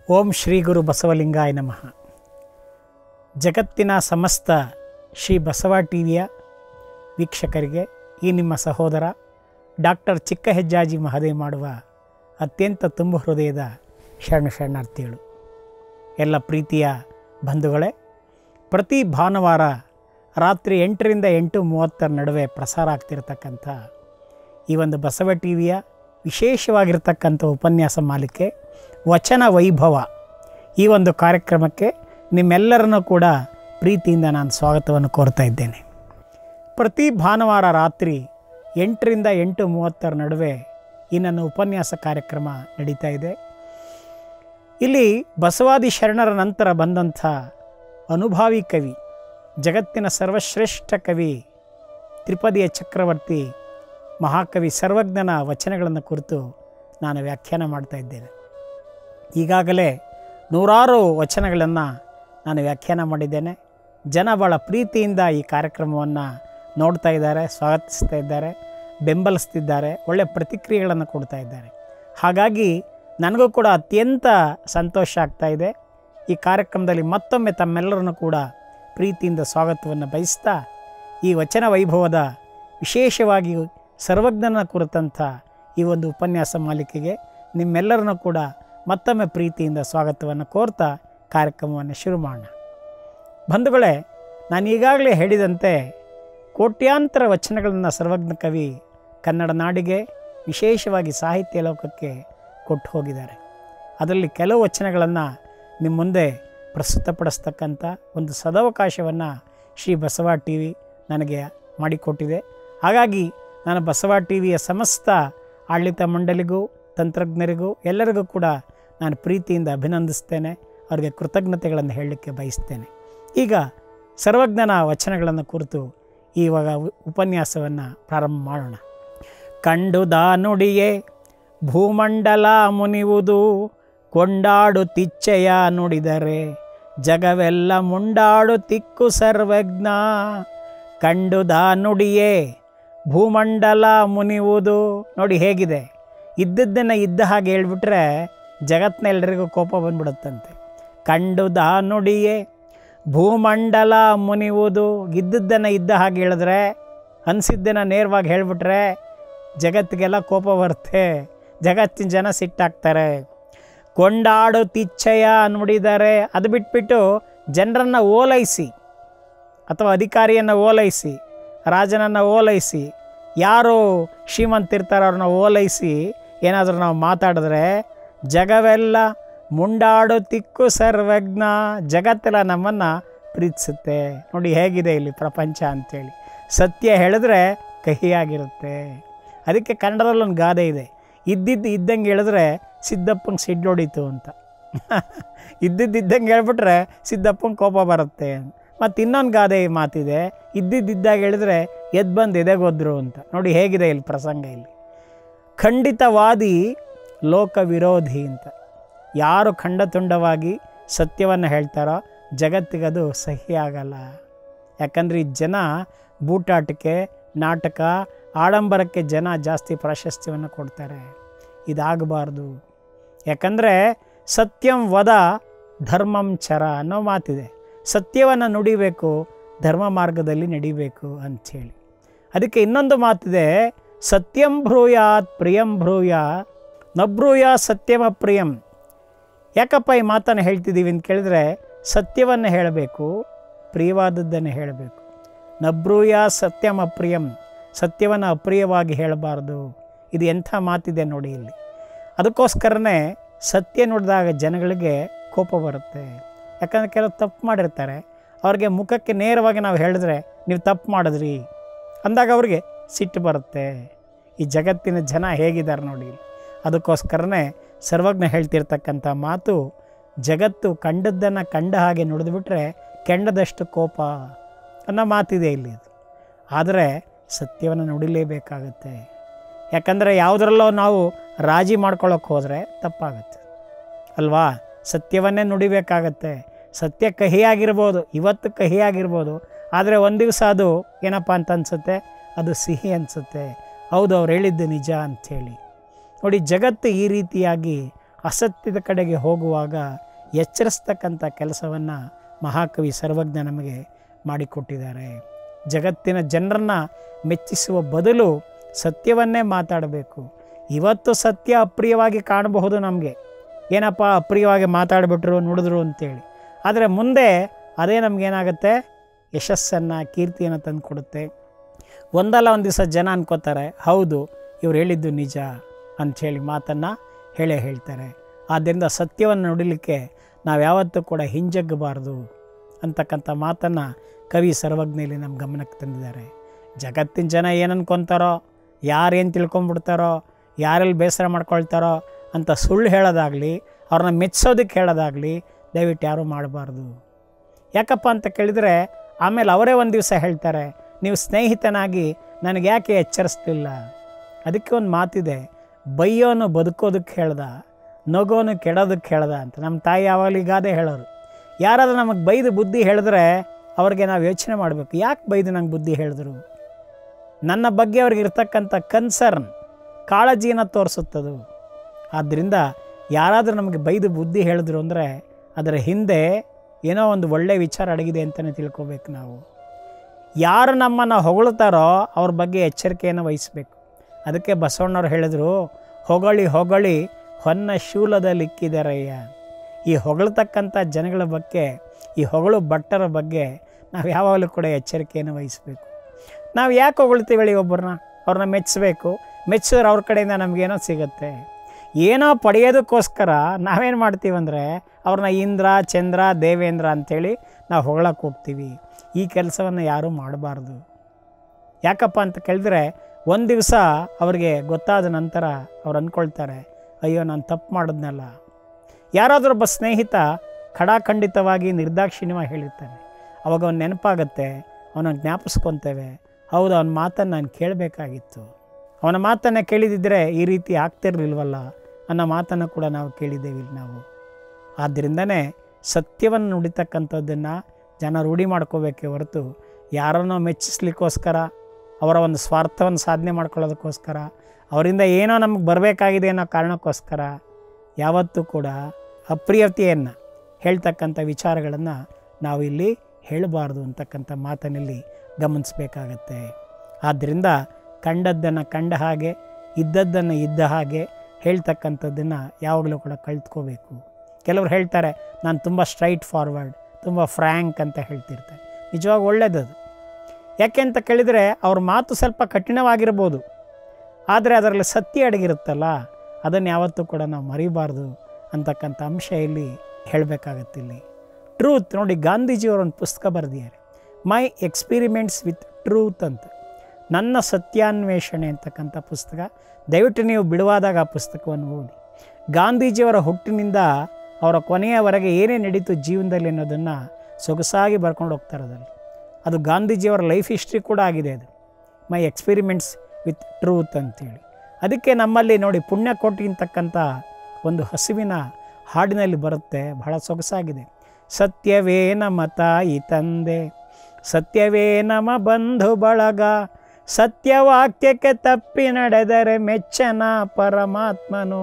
ಓಂ ಶ್ರೀ ಗುರು ಬಸವಲಿಂಗಾಯ ನಮಃ ಜಗತ್ತಿನ ಸಮಸ್ತ ಶ್ರೀ ಬಸವ ಟಿವಿಯ ವೀಕ್ಷಕರಿಗೆ ಈ ನಿಮ್ಮ ಸಹೋದರ ಡಾಕ್ಟರ್ ಚಿಕ್ಕ ಹೆಜ್ಜಾಜಿ ಮಹದೇವ್ ಮಾಡುವ ಅತ್ಯಂತ ತುಂಬ ಹೃದಯದ ಶರಣ ಶರಣಾರ್ಥಿಗಳು ಎಲ್ಲ ಪ್ರೀತಿಯ ಬಂಧುಗಳೇ ಪ್ರತಿ ಭಾನುವಾರ ರಾತ್ರಿ ಎಂಟರಿಂದ ಎಂಟು ಮೂವತ್ತರ ನಡುವೆ ಪ್ರಸಾರ ಆಗ್ತಿರ್ತಕ್ಕಂಥ ಈ ಒಂದು ಬಸವ ಟಿ ವಿಯ ವಿಶೇಷವಾಗಿರ್ತಕ್ಕಂಥ ಉಪನ್ಯಾಸ ಮಾಲಿಕೆ ವಚನ ವೈಭವ ಈ ಒಂದು ಕಾರ್ಯಕ್ರಮಕ್ಕೆ ನಿಮ್ಮೆಲ್ಲರನ್ನೂ ಕೂಡ ಪ್ರೀತಿಯಿಂದ ನಾನು ಸ್ವಾಗತವನ್ನು ಕೋರ್ತಾ ಇದ್ದೇನೆ ಪ್ರತಿ ಭಾನುವಾರ ರಾತ್ರಿ ಎಂಟರಿಂದ ಎಂಟು ಮೂವತ್ತರ ನಡುವೆ ಈ ನನ್ನ ಉಪನ್ಯಾಸ ಕಾರ್ಯಕ್ರಮ ನಡೀತಾ ಇದೆ ಇಲ್ಲಿ ಬಸವಾದಿ ಶರಣರ ನಂತರ ಬಂದಂಥ ಅನುಭಾವಿ ಕವಿ ಜಗತ್ತಿನ ಸರ್ವಶ್ರೇಷ್ಠ ಕವಿ ತ್ರಿಪದಿಯ ಚಕ್ರವರ್ತಿ ಮಹಾಕವಿ ಸರ್ವಜ್ಞನ ವಚನಗಳನ್ನು ಕುರಿತು ನಾನು ವ್ಯಾಖ್ಯಾನ ಮಾಡ್ತಾ ಇದ್ದೇನೆ ಈಗಾಗಲೇ ನೂರಾರು ವಚನಗಳನ್ನು ನಾನು ವ್ಯಾಖ್ಯಾನ ಮಾಡಿದ್ದೇನೆ ಜನ ಭಾಳ ಪ್ರೀತಿಯಿಂದ ಈ ಕಾರ್ಯಕ್ರಮವನ್ನು ನೋಡ್ತಾ ಇದ್ದಾರೆ ಸ್ವಾಗತಿಸ್ತಾ ಇದ್ದಾರೆ ಬೆಂಬಲಿಸ್ತಿದ್ದಾರೆ ಒಳ್ಳೆಯ ಪ್ರತಿಕ್ರಿಯೆಗಳನ್ನು ಕೊಡ್ತಾ ಇದ್ದಾರೆ ಹಾಗಾಗಿ ನನಗೂ ಕೂಡ ಅತ್ಯಂತ ಸಂತೋಷ ಆಗ್ತಾ ಇದೆ ಈ ಕಾರ್ಯಕ್ರಮದಲ್ಲಿ ಮತ್ತೊಮ್ಮೆ ತಮ್ಮೆಲ್ಲರನ್ನು ಕೂಡ ಪ್ರೀತಿಯಿಂದ ಸ್ವಾಗತವನ್ನು ಬಯಸ್ತಾ ಈ ವಚನ ವೈಭವದ ವಿಶೇಷವಾಗಿ ಸರ್ವಜ್ಞನ ಕುರಿತಂಥ ಈ ಒಂದು ಉಪನ್ಯಾಸ ಮಾಲಿಕೆಗೆ ನಿಮ್ಮೆಲ್ಲರನ್ನು ಕೂಡ ಮತ್ತೊಮ್ಮೆ ಪ್ರೀತಿಯಿಂದ ಸ್ವಾಗತವನ್ನು ಕೋರ್ತಾ ಕಾರ್ಯಕ್ರಮವನ್ನು ಶುರು ಮಾಡೋಣ ಬಂಧುಗಳೇ ನಾನು ಈಗಾಗಲೇ ಹೇಳಿದಂತೆ ಕೋಟ್ಯಾಂತರ ವಚನಗಳನ್ನು ಸರ್ವಜ್ಞ ಕವಿ ಕನ್ನಡ ನಾಡಿಗೆ ವಿಶೇಷವಾಗಿ ಸಾಹಿತ್ಯ ಲೋಕಕ್ಕೆ ಕೊಟ್ಟು ಹೋಗಿದ್ದಾರೆ ಅದರಲ್ಲಿ ಕೆಲವು ವಚನಗಳನ್ನು ನಿಮ್ಮ ಮುಂದೆ ಪ್ರಸ್ತುತಪಡಿಸ್ತಕ್ಕಂಥ ಒಂದು ಸದವಕಾಶವನ್ನು ಶ್ರೀ ಬಸವ ಟಿ ವಿ ನನಗೆ ಮಾಡಿಕೊಟ್ಟಿದೆ ಹಾಗಾಗಿ ನಾನು ಬಸವ ಟಿ ವಿಯ ಸಮಸ್ತ ಆಡಳಿತ ಮಂಡಳಿಗೂ ತಂತ್ರಜ್ಞರಿಗೂ ಎಲ್ಲರಿಗೂ ಕೂಡ ನಾನು ಪ್ರೀತಿಯಿಂದ ಅಭಿನಂದಿಸ್ತೇನೆ ಅವರಿಗೆ ಕೃತಜ್ಞತೆಗಳನ್ನು ಹೇಳಲಿಕ್ಕೆ ಬಯಸ್ತೇನೆ ಈಗ ಸರ್ವಜ್ಞನ ವಚನಗಳನ್ನು ಕುರಿತು ಇವಾಗ ಉಪನ್ಯಾಸವನ್ನು ಪ್ರಾರಂಭ ಮಾಡೋಣ ಕಂಡುದ ನುಡಿಯೇ ಭೂಮಂಡಲ ಮುನಿವುದು ಕೊಂಡಾಡುತ್ತಿಚ್ಛೆಯ ನುಡಿದರೆ ಜಗವೆಲ್ಲ ಮುಂಡಾಡು ತಿಕ್ಕು ಸರ್ವಜ್ಞ ಕಂಡುದ ನುಡಿಯೇ ಭೂಮಂಡಲ ಮುನಿವುದು ನೋಡಿ ಹೇಗಿದೆ ಇದ್ದದ್ದನ್ನು ಇದ್ದ ಹಾಗೆ ಹೇಳ್ಬಿಟ್ರೆ ಜಗತ್ತಿನ ಎಲ್ರಿಗೂ ಕೋಪ ಬಂದ್ಬಿಡುತ್ತಂತೆ ಕಂಡುದ ನುಡಿಯೇ ಭೂಮಂಡಲ ಮುನಿವುದು ಇದ್ದದ್ದನ್ನು ಇದ್ದ ಹಾಗೆ ಹೇಳಿದ್ರೆ ಅನಿಸಿದ್ದನ್ನು ನೇರವಾಗಿ ಹೇಳಿಬಿಟ್ರೆ ಜಗತ್ತಿಗೆಲ್ಲ ಕೋಪ ಬರುತ್ತೆ ಜಗತ್ತಿನ ಜನ ಸಿಟ್ಟಾಗ್ತಾರೆ ಕೊಂಡಾಡು ತಿಚ್ಛಯ ನುಡಿದರೆ ಅದು ಬಿಟ್ಬಿಟ್ಟು ಜನರನ್ನು ಓಲೈಸಿ ಅಥವಾ ಅಧಿಕಾರಿಯನ್ನು ಓಲೈಸಿ ರಾಜನನ್ನು ಓಲೈಸಿ ಯಾರು ಶ್ರೀಮಂತಿರ್ತಾರೋ ಅವ್ರನ್ನ ಓಲೈಸಿ ಏನಾದರೂ ನಾವು ಮಾತಾಡಿದ್ರೆ ಜಗವೆಲ್ಲ ಮುಂಡಾಡು ತಿಕ್ಕು ಸರ್ವಜ್ಞ ಜಗತ್ತೆಲ್ಲ ನಮ್ಮನ್ನು ಪ್ರೀತಿಸುತ್ತೆ ನೋಡಿ ಹೇಗಿದೆ ಇಲ್ಲಿ ಪ್ರಪಂಚ ಅಂಥೇಳಿ ಸತ್ಯ ಹೇಳಿದ್ರೆ ಕಹಿಯಾಗಿರುತ್ತೆ ಅದಕ್ಕೆ ಕನ್ನಡದಲ್ಲೊಂದು ಗಾದೆ ಇದೆ ಇದ್ದಿದ್ದು ಇದ್ದಂಗೆ ಹೇಳಿದ್ರೆ ಸಿದ್ದಪ್ಪಂಗೆ ಸಿಡ್ಲೊಡೀತು ಅಂತ ಇದ್ದಿದ್ದು ಇದ್ದಂಗೆ ಹೇಳ್ಬಿಟ್ರೆ ಸಿದ್ದಪ್ಪಂಗೆ ಕೋಪ ಬರುತ್ತೆ ಮತ್ತು ಇನ್ನೊಂದು ಗಾದೆ ಮಾತಿದೆ ಇದ್ದಿದ್ದಾಗ ಹೇಳಿದ್ರೆ ಎದ್ದು ಬಂದು ಎದೆಗೋದ್ರು ಅಂತ ನೋಡಿ ಹೇಗಿದೆ ಇಲ್ಲಿ ಪ್ರಸಂಗ ಇಲ್ಲಿ ಖಂಡಿತವಾದಿ ಲೋಕ ವಿರೋಧಿ ಅಂತ ಯಾರು ಖಂಡತುಂಡವಾಗಿ ಸತ್ಯವನ್ನು ಹೇಳ್ತಾರೋ ಜಗತ್ತಿಗದು ಸಹಿ ಆಗಲ್ಲ ಯಾಕಂದರೆ ಈ ಜನ ಬೂಟಾಟಕ್ಕೆ ನಾಟಕ ಆಡಂಬರಕ್ಕೆ ಜನ ಜಾಸ್ತಿ ಪ್ರಾಶಸ್ತ್ಯವನ್ನು ಕೊಡ್ತಾರೆ ಇದಾಗಬಾರ್ದು ಯಾಕಂದರೆ ಸತ್ಯಂ ವದ ಧರ್ಮಂ ಚರ ಅನ್ನೋ ಮಾತಿದೆ ಸತ್ಯವನ್ನು ನುಡಿಬೇಕು ಧರ್ಮ ಮಾರ್ಗದಲ್ಲಿ ನಡಿಬೇಕು ಅಂಥೇಳಿ ಅದಕ್ಕೆ ಇನ್ನೊಂದು ಮಾತಿದೆ ಸತ್ಯಂ ಭ್ರೂಯಾತ್ ಪ್ರಿಯಂ ಭ್ರೂಯ ನಬ್ರೂಯ ಸತ್ಯಮ ಪ್ರಿಯಂ ಯಾಕಪ್ಪ ಈ ಮಾತನ್ನು ಹೇಳ್ತಿದ್ದೀವಿ ಅಂತ ಕೇಳಿದ್ರೆ ಸತ್ಯವನ್ನು ಹೇಳಬೇಕು ಪ್ರಿಯವಾದದ್ದನ್ನು ಹೇಳಬೇಕು ನಬ್ರೂಯ ಸತ್ಯಮ ಪ್ರಿಯಂ ಸತ್ಯವನ್ನು ಅಪ್ರಿಯವಾಗಿ ಹೇಳಬಾರ್ದು ಇದು ಎಂಥ ಮಾತಿದೆ ನೋಡಿ ಇಲ್ಲಿ ಅದಕ್ಕೋಸ್ಕರನೇ ಸತ್ಯ ನುಡಿದಾಗ ಜನಗಳಿಗೆ ಕೋಪ ಬರುತ್ತೆ ಯಾಕಂದರೆ ಕೆಲವು ತಪ್ಪು ಮಾಡಿರ್ತಾರೆ ಅವ್ರಿಗೆ ಮುಖಕ್ಕೆ ನೇರವಾಗಿ ನಾವು ಹೇಳಿದ್ರೆ ನೀವು ತಪ್ಪು ಮಾಡಿದ್ರಿ ಅಂದಾಗ ಅವ್ರಿಗೆ ಸಿಟ್ಟು ಬರುತ್ತೆ ಈ ಜಗತ್ತಿನ ಜನ ಹೇಗಿದ್ದಾರೆ ನೋಡಿ ಅದಕ್ಕೋಸ್ಕರನೇ ಸರ್ವಜ್ಞ ಹೇಳ್ತಿರ್ತಕ್ಕಂಥ ಮಾತು ಜಗತ್ತು ಕಂಡದ್ದನ್ನು ಕಂಡ ಹಾಗೆ ನುಡಿದ್ಬಿಟ್ರೆ ಕೆಂಡದಷ್ಟು ಕೋಪ ಅನ್ನೋ ಮಾತಿದೆ ಇಲ್ಲಿ ಇದು ಆದರೆ ಸತ್ಯವನ್ನು ನುಡಿಲೇಬೇಕಾಗುತ್ತೆ ಯಾಕಂದರೆ ಯಾವುದರಲ್ಲೋ ನಾವು ರಾಜಿ ಮಾಡ್ಕೊಳ್ಳೋಕೆ ಹೋದರೆ ತಪ್ಪಾಗುತ್ತೆ ಅಲ್ವಾ ಸತ್ಯವನ್ನೇ ನುಡಿಬೇಕಾಗತ್ತೆ ಸತ್ಯ ಕಹಿಯಾಗಿರ್ಬೋದು ಇವತ್ತು ಕಹಿಯಾಗಿರ್ಬೋದು ಆದರೆ ಒಂದು ದಿವಸ ಅದು ಏನಪ್ಪ ಅಂತ ಅನಿಸುತ್ತೆ ಅದು ಸಿಹಿ ಅನಿಸುತ್ತೆ ಹೌದು ಅವ್ರು ಹೇಳಿದ್ದು ನಿಜ ಅಂಥೇಳಿ ನೋಡಿ ಜಗತ್ತು ಈ ರೀತಿಯಾಗಿ ಅಸತ್ಯದ ಕಡೆಗೆ ಹೋಗುವಾಗ ಎಚ್ಚರಿಸ್ತಕ್ಕಂಥ ಕೆಲಸವನ್ನು ಮಹಾಕವಿ ಸರ್ವಜ್ಞ ನಮಗೆ ಮಾಡಿಕೊಟ್ಟಿದ್ದಾರೆ ಜಗತ್ತಿನ ಜನರನ್ನು ಮೆಚ್ಚಿಸುವ ಬದಲು ಸತ್ಯವನ್ನೇ ಮಾತಾಡಬೇಕು ಇವತ್ತು ಸತ್ಯ ಅಪ್ರಿಯವಾಗಿ ಕಾಣಬಹುದು ನಮಗೆ ಏನಪ್ಪ ಅಪ್ರಿಯವಾಗಿ ಮಾತಾಡಿಬಿಟ್ರು ನುಡಿದ್ರು ಅಂತೇಳಿ ಆದರೆ ಮುಂದೆ ಅದೇ ನಮಗೇನಾಗುತ್ತೆ ಯಶಸ್ಸನ್ನು ಕೀರ್ತಿಯನ್ನು ತಂದು ಕೊಡುತ್ತೆ ಒಂದಲ್ಲ ಒಂದು ದಿವಸ ಜನ ಅನ್ಕೋತಾರೆ ಹೌದು ಇವ್ರು ಹೇಳಿದ್ದು ನಿಜ ಅಂಥೇಳಿ ಮಾತನ್ನು ಹೇಳೇ ಹೇಳ್ತಾರೆ ಆದ್ದರಿಂದ ಸತ್ಯವನ್ನು ನುಡಿಲಿಕ್ಕೆ ನಾವು ಯಾವತ್ತೂ ಕೂಡ ಹಿಂಜಗ್ಗಬಾರ್ದು ಅಂತಕ್ಕಂಥ ಮಾತನ್ನು ಕವಿ ಸರ್ವಜ್ಞಲಿ ನಮ್ಮ ಗಮನಕ್ಕೆ ತಂದಿದ್ದಾರೆ ಜಗತ್ತಿನ ಜನ ಏನು ಅನ್ಕೊತಾರೋ ಯಾರೇನು ತಿಳ್ಕೊಂಬಿಡ್ತಾರೋ ಯಾರೆಲ್ಲಿ ಬೇಸರ ಮಾಡ್ಕೊಳ್ತಾರೋ ಅಂತ ಸುಳ್ಳು ಹೇಳೋದಾಗಲಿ ಅವ್ರನ್ನ ಮೆಚ್ಚೋದಕ್ಕೆ ಹೇಳೋದಾಗಲಿ ದಯವಿಟ್ಟು ಯಾರೂ ಮಾಡಬಾರ್ದು ಯಾಕಪ್ಪ ಅಂತ ಕೇಳಿದರೆ ಆಮೇಲೆ ಅವರೇ ಒಂದು ದಿವಸ ಹೇಳ್ತಾರೆ ನೀವು ಸ್ನೇಹಿತನಾಗಿ ನನಗೆ ಯಾಕೆ ಎಚ್ಚರಿಸ್ಲಿಲ್ಲ ಅದಕ್ಕೆ ಒಂದು ಮಾತಿದೆ ಬೈಯೋನು ಬದುಕೋದಕ್ಕೆ ಹೇಳ್ದ ನಗೋನು ಕೆಡೋದಕ್ಕೆ ಹೇಳ್ದ ಅಂತ ನಮ್ಮ ತಾಯಿ ಯಾವಾಗಲೂ ಗಾದೆ ಹೇಳೋರು ಯಾರಾದರೂ ನಮಗೆ ಬೈದು ಬುದ್ಧಿ ಹೇಳಿದ್ರೆ ಅವ್ರಿಗೆ ನಾವು ಯೋಚನೆ ಮಾಡಬೇಕು ಯಾಕೆ ಬೈದು ನಂಗೆ ಬುದ್ಧಿ ಹೇಳಿದ್ರು ನನ್ನ ಬಗ್ಗೆ ಅವ್ರಿಗೆ ಇರ್ತಕ್ಕಂಥ ಕನ್ಸರ್ನ್ ಕಾಳಜಿನ ತೋರಿಸುತ್ತದು ಆದ್ದರಿಂದ ಯಾರಾದರೂ ನಮಗೆ ಬೈದು ಬುದ್ಧಿ ಹೇಳಿದ್ರು ಅಂದರೆ ಅದರ ಹಿಂದೆ ಏನೋ ಒಂದು ಒಳ್ಳೆಯ ವಿಚಾರ ಅಡಗಿದೆ ಅಂತಲೇ ತಿಳ್ಕೊಬೇಕು ನಾವು ಯಾರು ನಮ್ಮನ್ನು ಹೊಗಳ್ತಾರೋ ಅವ್ರ ಬಗ್ಗೆ ಎಚ್ಚರಿಕೆಯನ್ನು ವಹಿಸಬೇಕು ಅದಕ್ಕೆ ಬಸವಣ್ಣವ್ರು ಹೇಳಿದರು ಹೊಗಳಿ ಹೊಗಳಿ ಹೊನ್ನ ಶೂಲದಲ್ಲಿಕ್ಕಿದಾರಯ್ಯ ಈ ಹೊಗಳ್ತಕ್ಕಂಥ ಜನಗಳ ಬಗ್ಗೆ ಈ ಹೊಗಳು ಭಟ್ಟರ ಬಗ್ಗೆ ನಾವು ಯಾವಾಗಲೂ ಕೂಡ ಎಚ್ಚರಿಕೆಯನ್ನು ವಹಿಸಬೇಕು ನಾವು ಯಾಕೆ ಹೊಗಳ್ತೀವಿ ಹೇಳಿ ಒಬ್ಬರನ್ನ ಅವ್ರನ್ನ ಮೆಚ್ಚಬೇಕು ಮೆಚ್ಚಿದ್ರೆ ಅವ್ರ ಕಡೆಯಿಂದ ನಮಗೇನೋ ಸಿಗುತ್ತೆ ಏನೋ ಪಡೆಯೋದಕ್ಕೋಸ್ಕರ ನಾವೇನು ಮಾಡ್ತೀವಂದರೆ ಅವ್ರನ್ನ ಇಂದ್ರ ಚಂದ್ರ ದೇವೇಂದ್ರ ಅಂಥೇಳಿ ನಾವು ಹೊಗಳಕ್ಕೆ ಹೋಗ್ತೀವಿ ಈ ಕೆಲಸವನ್ನು ಯಾರೂ ಮಾಡಬಾರ್ದು ಯಾಕಪ್ಪ ಅಂತ ಕೇಳಿದ್ರೆ ಒಂದು ದಿವಸ ಅವ್ರಿಗೆ ಗೊತ್ತಾದ ನಂತರ ಅವ್ರು ಅಂದ್ಕೊಳ್ತಾರೆ ಅಯ್ಯೋ ನಾನು ತಪ್ಪು ಮಾಡಿದ್ನಲ್ಲ ಯಾರಾದರೂ ಒಬ್ಬ ಸ್ನೇಹಿತ ಖಡಾಖಂಡಿತವಾಗಿ ನಿರ್ದಾಕ್ಷಿಣ್ಯವಾಗಿ ಹೇಳಿರ್ತಾನೆ ಅವಾಗ ಅವ್ನು ನೆನಪಾಗತ್ತೆ ಅವನ ಜ್ಞಾಪಿಸ್ಕೊತೇವೆ ಹೌದು ಅವನ ಮಾತನ್ನು ನಾನು ಕೇಳಬೇಕಾಗಿತ್ತು ಅವನ ಮಾತನ್ನು ಕೇಳಿದಿದ್ದರೆ ಈ ರೀತಿ ಆಗ್ತಿರ್ಲಿಲ್ವಲ್ಲ ಅನ್ನೋ ಮಾತನ್ನು ಕೂಡ ನಾವು ಕೇಳಿದ್ದೇವೆ ಇಲ್ಲಿ ನಾವು ಆದ್ದರಿಂದನೇ ಸತ್ಯವನ್ನು ನುಡಿತಕ್ಕಂಥದ್ದನ್ನು ಜನ ರೂಢಿ ಮಾಡ್ಕೋಬೇಕೇ ಹೊರತು ಯಾರನ್ನೋ ಮೆಚ್ಚಿಸ್ಲಿಕ್ಕೋಸ್ಕರ ಅವರ ಒಂದು ಸ್ವಾರ್ಥವನ್ನು ಸಾಧನೆ ಮಾಡ್ಕೊಳ್ಳೋದಕ್ಕೋಸ್ಕರ ಅವರಿಂದ ಏನೋ ನಮಗೆ ಬರಬೇಕಾಗಿದೆ ಅನ್ನೋ ಕಾರಣಕ್ಕೋಸ್ಕರ ಯಾವತ್ತೂ ಕೂಡ ಅಪ್ರಿಯತೆಯನ್ನು ಹೇಳ್ತಕ್ಕಂಥ ವಿಚಾರಗಳನ್ನು ನಾವು ಇಲ್ಲಿ ಹೇಳಬಾರ್ದು ಅಂತಕ್ಕಂಥ ಮಾತಿನಲ್ಲಿ ಗಮನಿಸಬೇಕಾಗತ್ತೆ ಆದ್ದರಿಂದ ಕಂಡದ್ದನ್ನು ಕಂಡ ಹಾಗೆ ಇದ್ದದ್ದನ್ನು ಇದ್ದ ಹಾಗೆ ಹೇಳ್ತಕ್ಕಂಥದ್ದನ್ನು ಯಾವಾಗಲೂ ಕೂಡ ಕಲ್ತ್ಕೋಬೇಕು ಕೆಲವರು ಹೇಳ್ತಾರೆ ನಾನು ತುಂಬ ಸ್ಟ್ರೈಟ್ ಫಾರ್ವರ್ಡ್ ತುಂಬ ಫ್ರ್ಯಾಂಕ್ ಅಂತ ಹೇಳ್ತಿರ್ತಾರೆ ನಿಜವಾಗ ಒಳ್ಳೆಯದದು ಯಾಕೆ ಅಂತ ಕೇಳಿದರೆ ಅವ್ರ ಮಾತು ಸ್ವಲ್ಪ ಕಠಿಣವಾಗಿರ್ಬೋದು ಆದರೆ ಅದರಲ್ಲಿ ಸತ್ಯ ಅಡಗಿರುತ್ತಲ್ಲ ಅದನ್ನು ಯಾವತ್ತೂ ಕೂಡ ನಾವು ಮರಿಬಾರ್ದು ಅಂತಕ್ಕಂಥ ಅಂಶ ಇಲ್ಲಿ ಹೇಳಬೇಕಾಗತ್ತೆ ಇಲ್ಲಿ ಟ್ರೂತ್ ನೋಡಿ ಗಾಂಧೀಜಿಯವರು ಒಂದು ಪುಸ್ತಕ ಬರೆದಿದ್ದಾರೆ ಮೈ ಎಕ್ಸ್ಪಿರಿಮೆಂಟ್ಸ್ ವಿತ್ ಟ್ರೂತ್ ಅಂತ ನನ್ನ ಸತ್ಯಾನ್ವೇಷಣೆ ಅಂತಕ್ಕಂಥ ಪುಸ್ತಕ ದಯವಿಟ್ಟು ನೀವು ಬಿಡುವಾದಾಗ ಆ ಪುಸ್ತಕವನ್ನು ಓದಿ ಗಾಂಧೀಜಿಯವರ ಹುಟ್ಟಿನಿಂದ ಅವರ ಕೊನೆಯವರೆಗೆ ಏನೇ ನಡೀತು ಜೀವನದಲ್ಲಿ ಅನ್ನೋದನ್ನು ಸೊಗಸಾಗಿ ಬರ್ಕೊಂಡು ಹೋಗ್ತಾರೆ ಅದರಲ್ಲಿ ಅದು ಗಾಂಧೀಜಿಯವರ ಲೈಫ್ ಹಿಸ್ಟ್ರಿ ಕೂಡ ಆಗಿದೆ ಅದು ಮೈ ಎಕ್ಸ್ಪಿರಿಮೆಂಟ್ಸ್ ವಿತ್ ಟ್ರೂತ್ ಅಂತೇಳಿ ಅದಕ್ಕೆ ನಮ್ಮಲ್ಲಿ ನೋಡಿ ಪುಣ್ಯ ಕೊಟ್ಟಿರ್ತಕ್ಕಂಥ ಒಂದು ಹಸುವಿನ ಹಾಡಿನಲ್ಲಿ ಬರುತ್ತೆ ಬಹಳ ಸೊಗಸಾಗಿದೆ ಸತ್ಯವೇ ನಮ್ಮ ತಾಯಿ ತಂದೆ ಸತ್ಯವೇ ನಮ್ಮ ಬಂಧು ಬಳಗ ಸತ್ಯವಾಕ್ಯಕ್ಕೆ ತಪ್ಪಿ ನಡೆದರೆ ಮೆಚ್ಚನ ಪರಮಾತ್ಮನು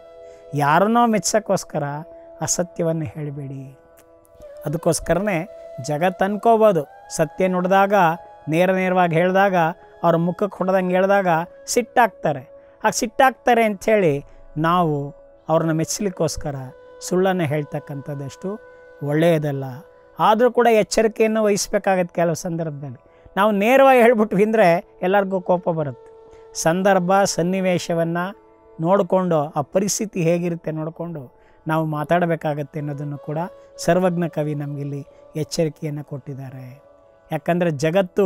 ಯಾರನ್ನೋ ಮೆಚ್ಚಕ್ಕೋಸ್ಕರ ಅಸತ್ಯವನ್ನು ಹೇಳಬೇಡಿ ಅದಕ್ಕೋಸ್ಕರನೇ ಜಗತ್ತು ಅನ್ಕೋಬೋದು ಸತ್ಯ ನುಡಿದಾಗ ನೇರ ನೇರವಾಗಿ ಹೇಳಿದಾಗ ಅವ್ರ ಮುಖಕ್ಕೆ ಹೊಡೆದಂಗೆ ಹೇಳಿದಾಗ ಸಿಟ್ಟಾಗ್ತಾರೆ ಆಗ ಸಿಟ್ಟಾಗ್ತಾರೆ ಅಂಥೇಳಿ ನಾವು ಅವ್ರನ್ನ ಮೆಚ್ಚಲಿಕ್ಕೋಸ್ಕರ ಸುಳ್ಳನ್ನು ಹೇಳ್ತಕ್ಕಂಥದ್ದಷ್ಟು ಒಳ್ಳೆಯದಲ್ಲ ಆದರೂ ಕೂಡ ಎಚ್ಚರಿಕೆಯನ್ನು ವಹಿಸ್ಬೇಕಾಗತ್ತೆ ಕೆಲವು ಸಂದರ್ಭದಲ್ಲಿ ನಾವು ನೇರವಾಗಿ ಹೇಳ್ಬಿಟ್ವಿ ಅಂದರೆ ಎಲ್ಲರಿಗೂ ಕೋಪ ಬರುತ್ತೆ ಸಂದರ್ಭ ಸನ್ನಿವೇಶವನ್ನು ನೋಡಿಕೊಂಡು ಆ ಪರಿಸ್ಥಿತಿ ಹೇಗಿರುತ್ತೆ ನೋಡಿಕೊಂಡು ನಾವು ಮಾತಾಡಬೇಕಾಗತ್ತೆ ಅನ್ನೋದನ್ನು ಕೂಡ ಸರ್ವಜ್ಞ ಕವಿ ನಮಗಿಲ್ಲಿ ಎಚ್ಚರಿಕೆಯನ್ನು ಕೊಟ್ಟಿದ್ದಾರೆ ಯಾಕಂದರೆ ಜಗತ್ತು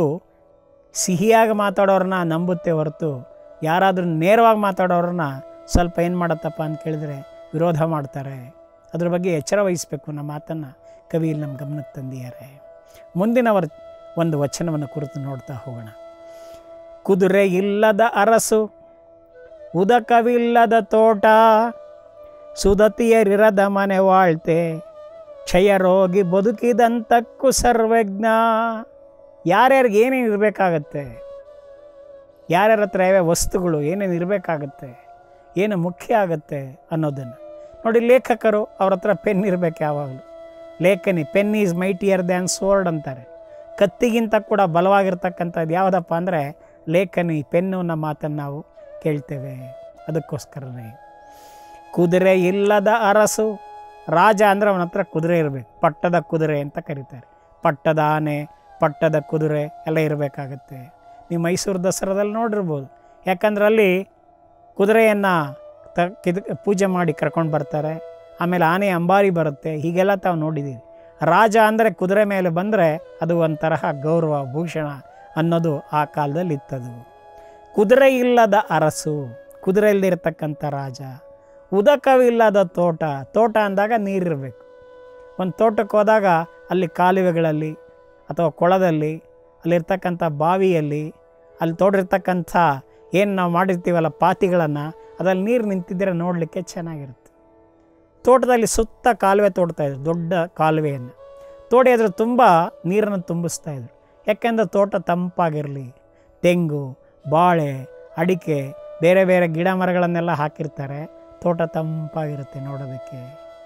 ಸಿಹಿಯಾಗಿ ಮಾತಾಡೋರನ್ನ ನಂಬುತ್ತೆ ಹೊರತು ಯಾರಾದರೂ ನೇರವಾಗಿ ಮಾತಾಡೋರನ್ನ ಸ್ವಲ್ಪ ಏನು ಮಾಡತ್ತಪ್ಪ ಅಂತ ಕೇಳಿದ್ರೆ ವಿರೋಧ ಮಾಡ್ತಾರೆ ಅದ್ರ ಬಗ್ಗೆ ಎಚ್ಚರ ವಹಿಸಬೇಕು ನಮ್ಮ ಮಾತನ್ನು ಕವಿ ಇಲ್ಲಿ ನಮ್ಮ ಗಮನಕ್ಕೆ ತಂದಿದ್ದಾರೆ ಮುಂದಿನವರ ಒಂದು ವಚನವನ್ನು ಕುರಿತು ನೋಡ್ತಾ ಹೋಗೋಣ ಕುದುರೆ ಇಲ್ಲದ ಅರಸು ಉದಕವಿಲ್ಲದ ತೋಟ ಸುದತಿಯರಿರದ ಮನೆ ವಾಳ್ತೆ ಕ್ಷಯ ರೋಗಿ ಬದುಕಿದಂತಕ್ಕೂ ಸರ್ವಜ್ಞ ಯಾರ್ಯಾರಿಗೆ ಏನೇನು ಇರಬೇಕಾಗತ್ತೆ ಯಾರ್ಯಾರ ಹತ್ರ ಯಾವ್ಯಾವ ವಸ್ತುಗಳು ಏನೇನು ಇರಬೇಕಾಗತ್ತೆ ಏನು ಮುಖ್ಯ ಆಗತ್ತೆ ಅನ್ನೋದನ್ನು ನೋಡಿ ಲೇಖಕರು ಅವ್ರ ಹತ್ರ ಪೆನ್ ಇರಬೇಕು ಯಾವಾಗಲೂ ಲೇಖನಿ pen is mightier than sword ಅಂತಾರೆ ಕತ್ತಿಗಿಂತ ಕೂಡ ಬಲವಾಗಿರ್ತಕ್ಕಂಥದ್ದು ಯಾವುದಪ್ಪ ಅಂದರೆ ಲೇಖನಿ ಪೆನ್ನು ಅನ್ನೋ ಮಾತನ್ನು ನಾವು ಕೇಳ್ತೇವೆ ಅದಕ್ಕೋಸ್ಕರನೇ ಕುದುರೆ ಇಲ್ಲದ ಅರಸು ರಾಜ ಅಂದರೆ ಅವನ ಹತ್ರ ಕುದುರೆ ಇರಬೇಕು ಪಟ್ಟದ ಕುದುರೆ ಅಂತ ಕರೀತಾರೆ ಪಟ್ಟದ ಆನೆ ಪಟ್ಟದ ಕುದುರೆ ಎಲ್ಲ ಇರಬೇಕಾಗತ್ತೆ ನೀವು ಮೈಸೂರು ದಸರಾದಲ್ಲಿ ನೋಡಿರ್ಬೋದು ಯಾಕಂದ್ರೆ ಅಲ್ಲಿ ಕುದುರೆಯನ್ನು ತ ಕಿದ್ ಪೂಜೆ ಮಾಡಿ ಕರ್ಕೊಂಡು ಬರ್ತಾರೆ ಆಮೇಲೆ ಆನೆ ಅಂಬಾರಿ ಬರುತ್ತೆ ಹೀಗೆಲ್ಲ ತಾವು ನೋಡಿದ್ದೀವಿ ರಾಜ ಅಂದರೆ ಕುದುರೆ ಮೇಲೆ ಬಂದರೆ ಅದು ಒಂಥರಹ ಗೌರವ ಭೂಷಣ ಅನ್ನೋದು ಆ ಕಾಲದಲ್ಲಿ ಇತ್ತದು ಕುದುರೆ ಇಲ್ಲದ ಅರಸು ಕುದುರೆ ಇಲ್ಲದಿರ್ತಕ್ಕಂಥ ರಾಜ ಉದಕವಿಲ್ಲದ ತೋಟ ತೋಟ ಅಂದಾಗ ನೀರಿರಬೇಕು ಒಂದು ತೋಟಕ್ಕೆ ಹೋದಾಗ ಅಲ್ಲಿ ಕಾಲುವೆಗಳಲ್ಲಿ ಅಥವಾ ಕೊಳದಲ್ಲಿ ಅಲ್ಲಿರ್ತಕ್ಕಂಥ ಬಾವಿಯಲ್ಲಿ ಅಲ್ಲಿ ತೋಡಿರ್ತಕ್ಕಂಥ ಏನು ನಾವು ಮಾಡಿರ್ತೀವಲ್ಲ ಪಾತಿಗಳನ್ನು ಅದ್ರಲ್ಲಿ ನೀರು ನಿಂತಿದ್ದರೆ ನೋಡಲಿಕ್ಕೆ ಚೆನ್ನಾಗಿರುತ್ತೆ ತೋಟದಲ್ಲಿ ಸುತ್ತ ಕಾಲುವೆ ತೋಡ್ತಾಯಿದ್ರು ದೊಡ್ಡ ಕಾಲುವೆಯನ್ನು ತೋಡಿ ಅದ್ರ ತುಂಬ ನೀರನ್ನು ತುಂಬಿಸ್ತಾಯಿದ್ರು ಯಾಕೆಂದ್ರೆ ತೋಟ ತಂಪಾಗಿರಲಿ ತೆಂಗು ಬಾಳೆ ಅಡಿಕೆ ಬೇರೆ ಬೇರೆ ಗಿಡ ಮರಗಳನ್ನೆಲ್ಲ ಹಾಕಿರ್ತಾರೆ ತೋಟ ತಂಪಾಗಿರುತ್ತೆ ನೋಡೋದಕ್ಕೆ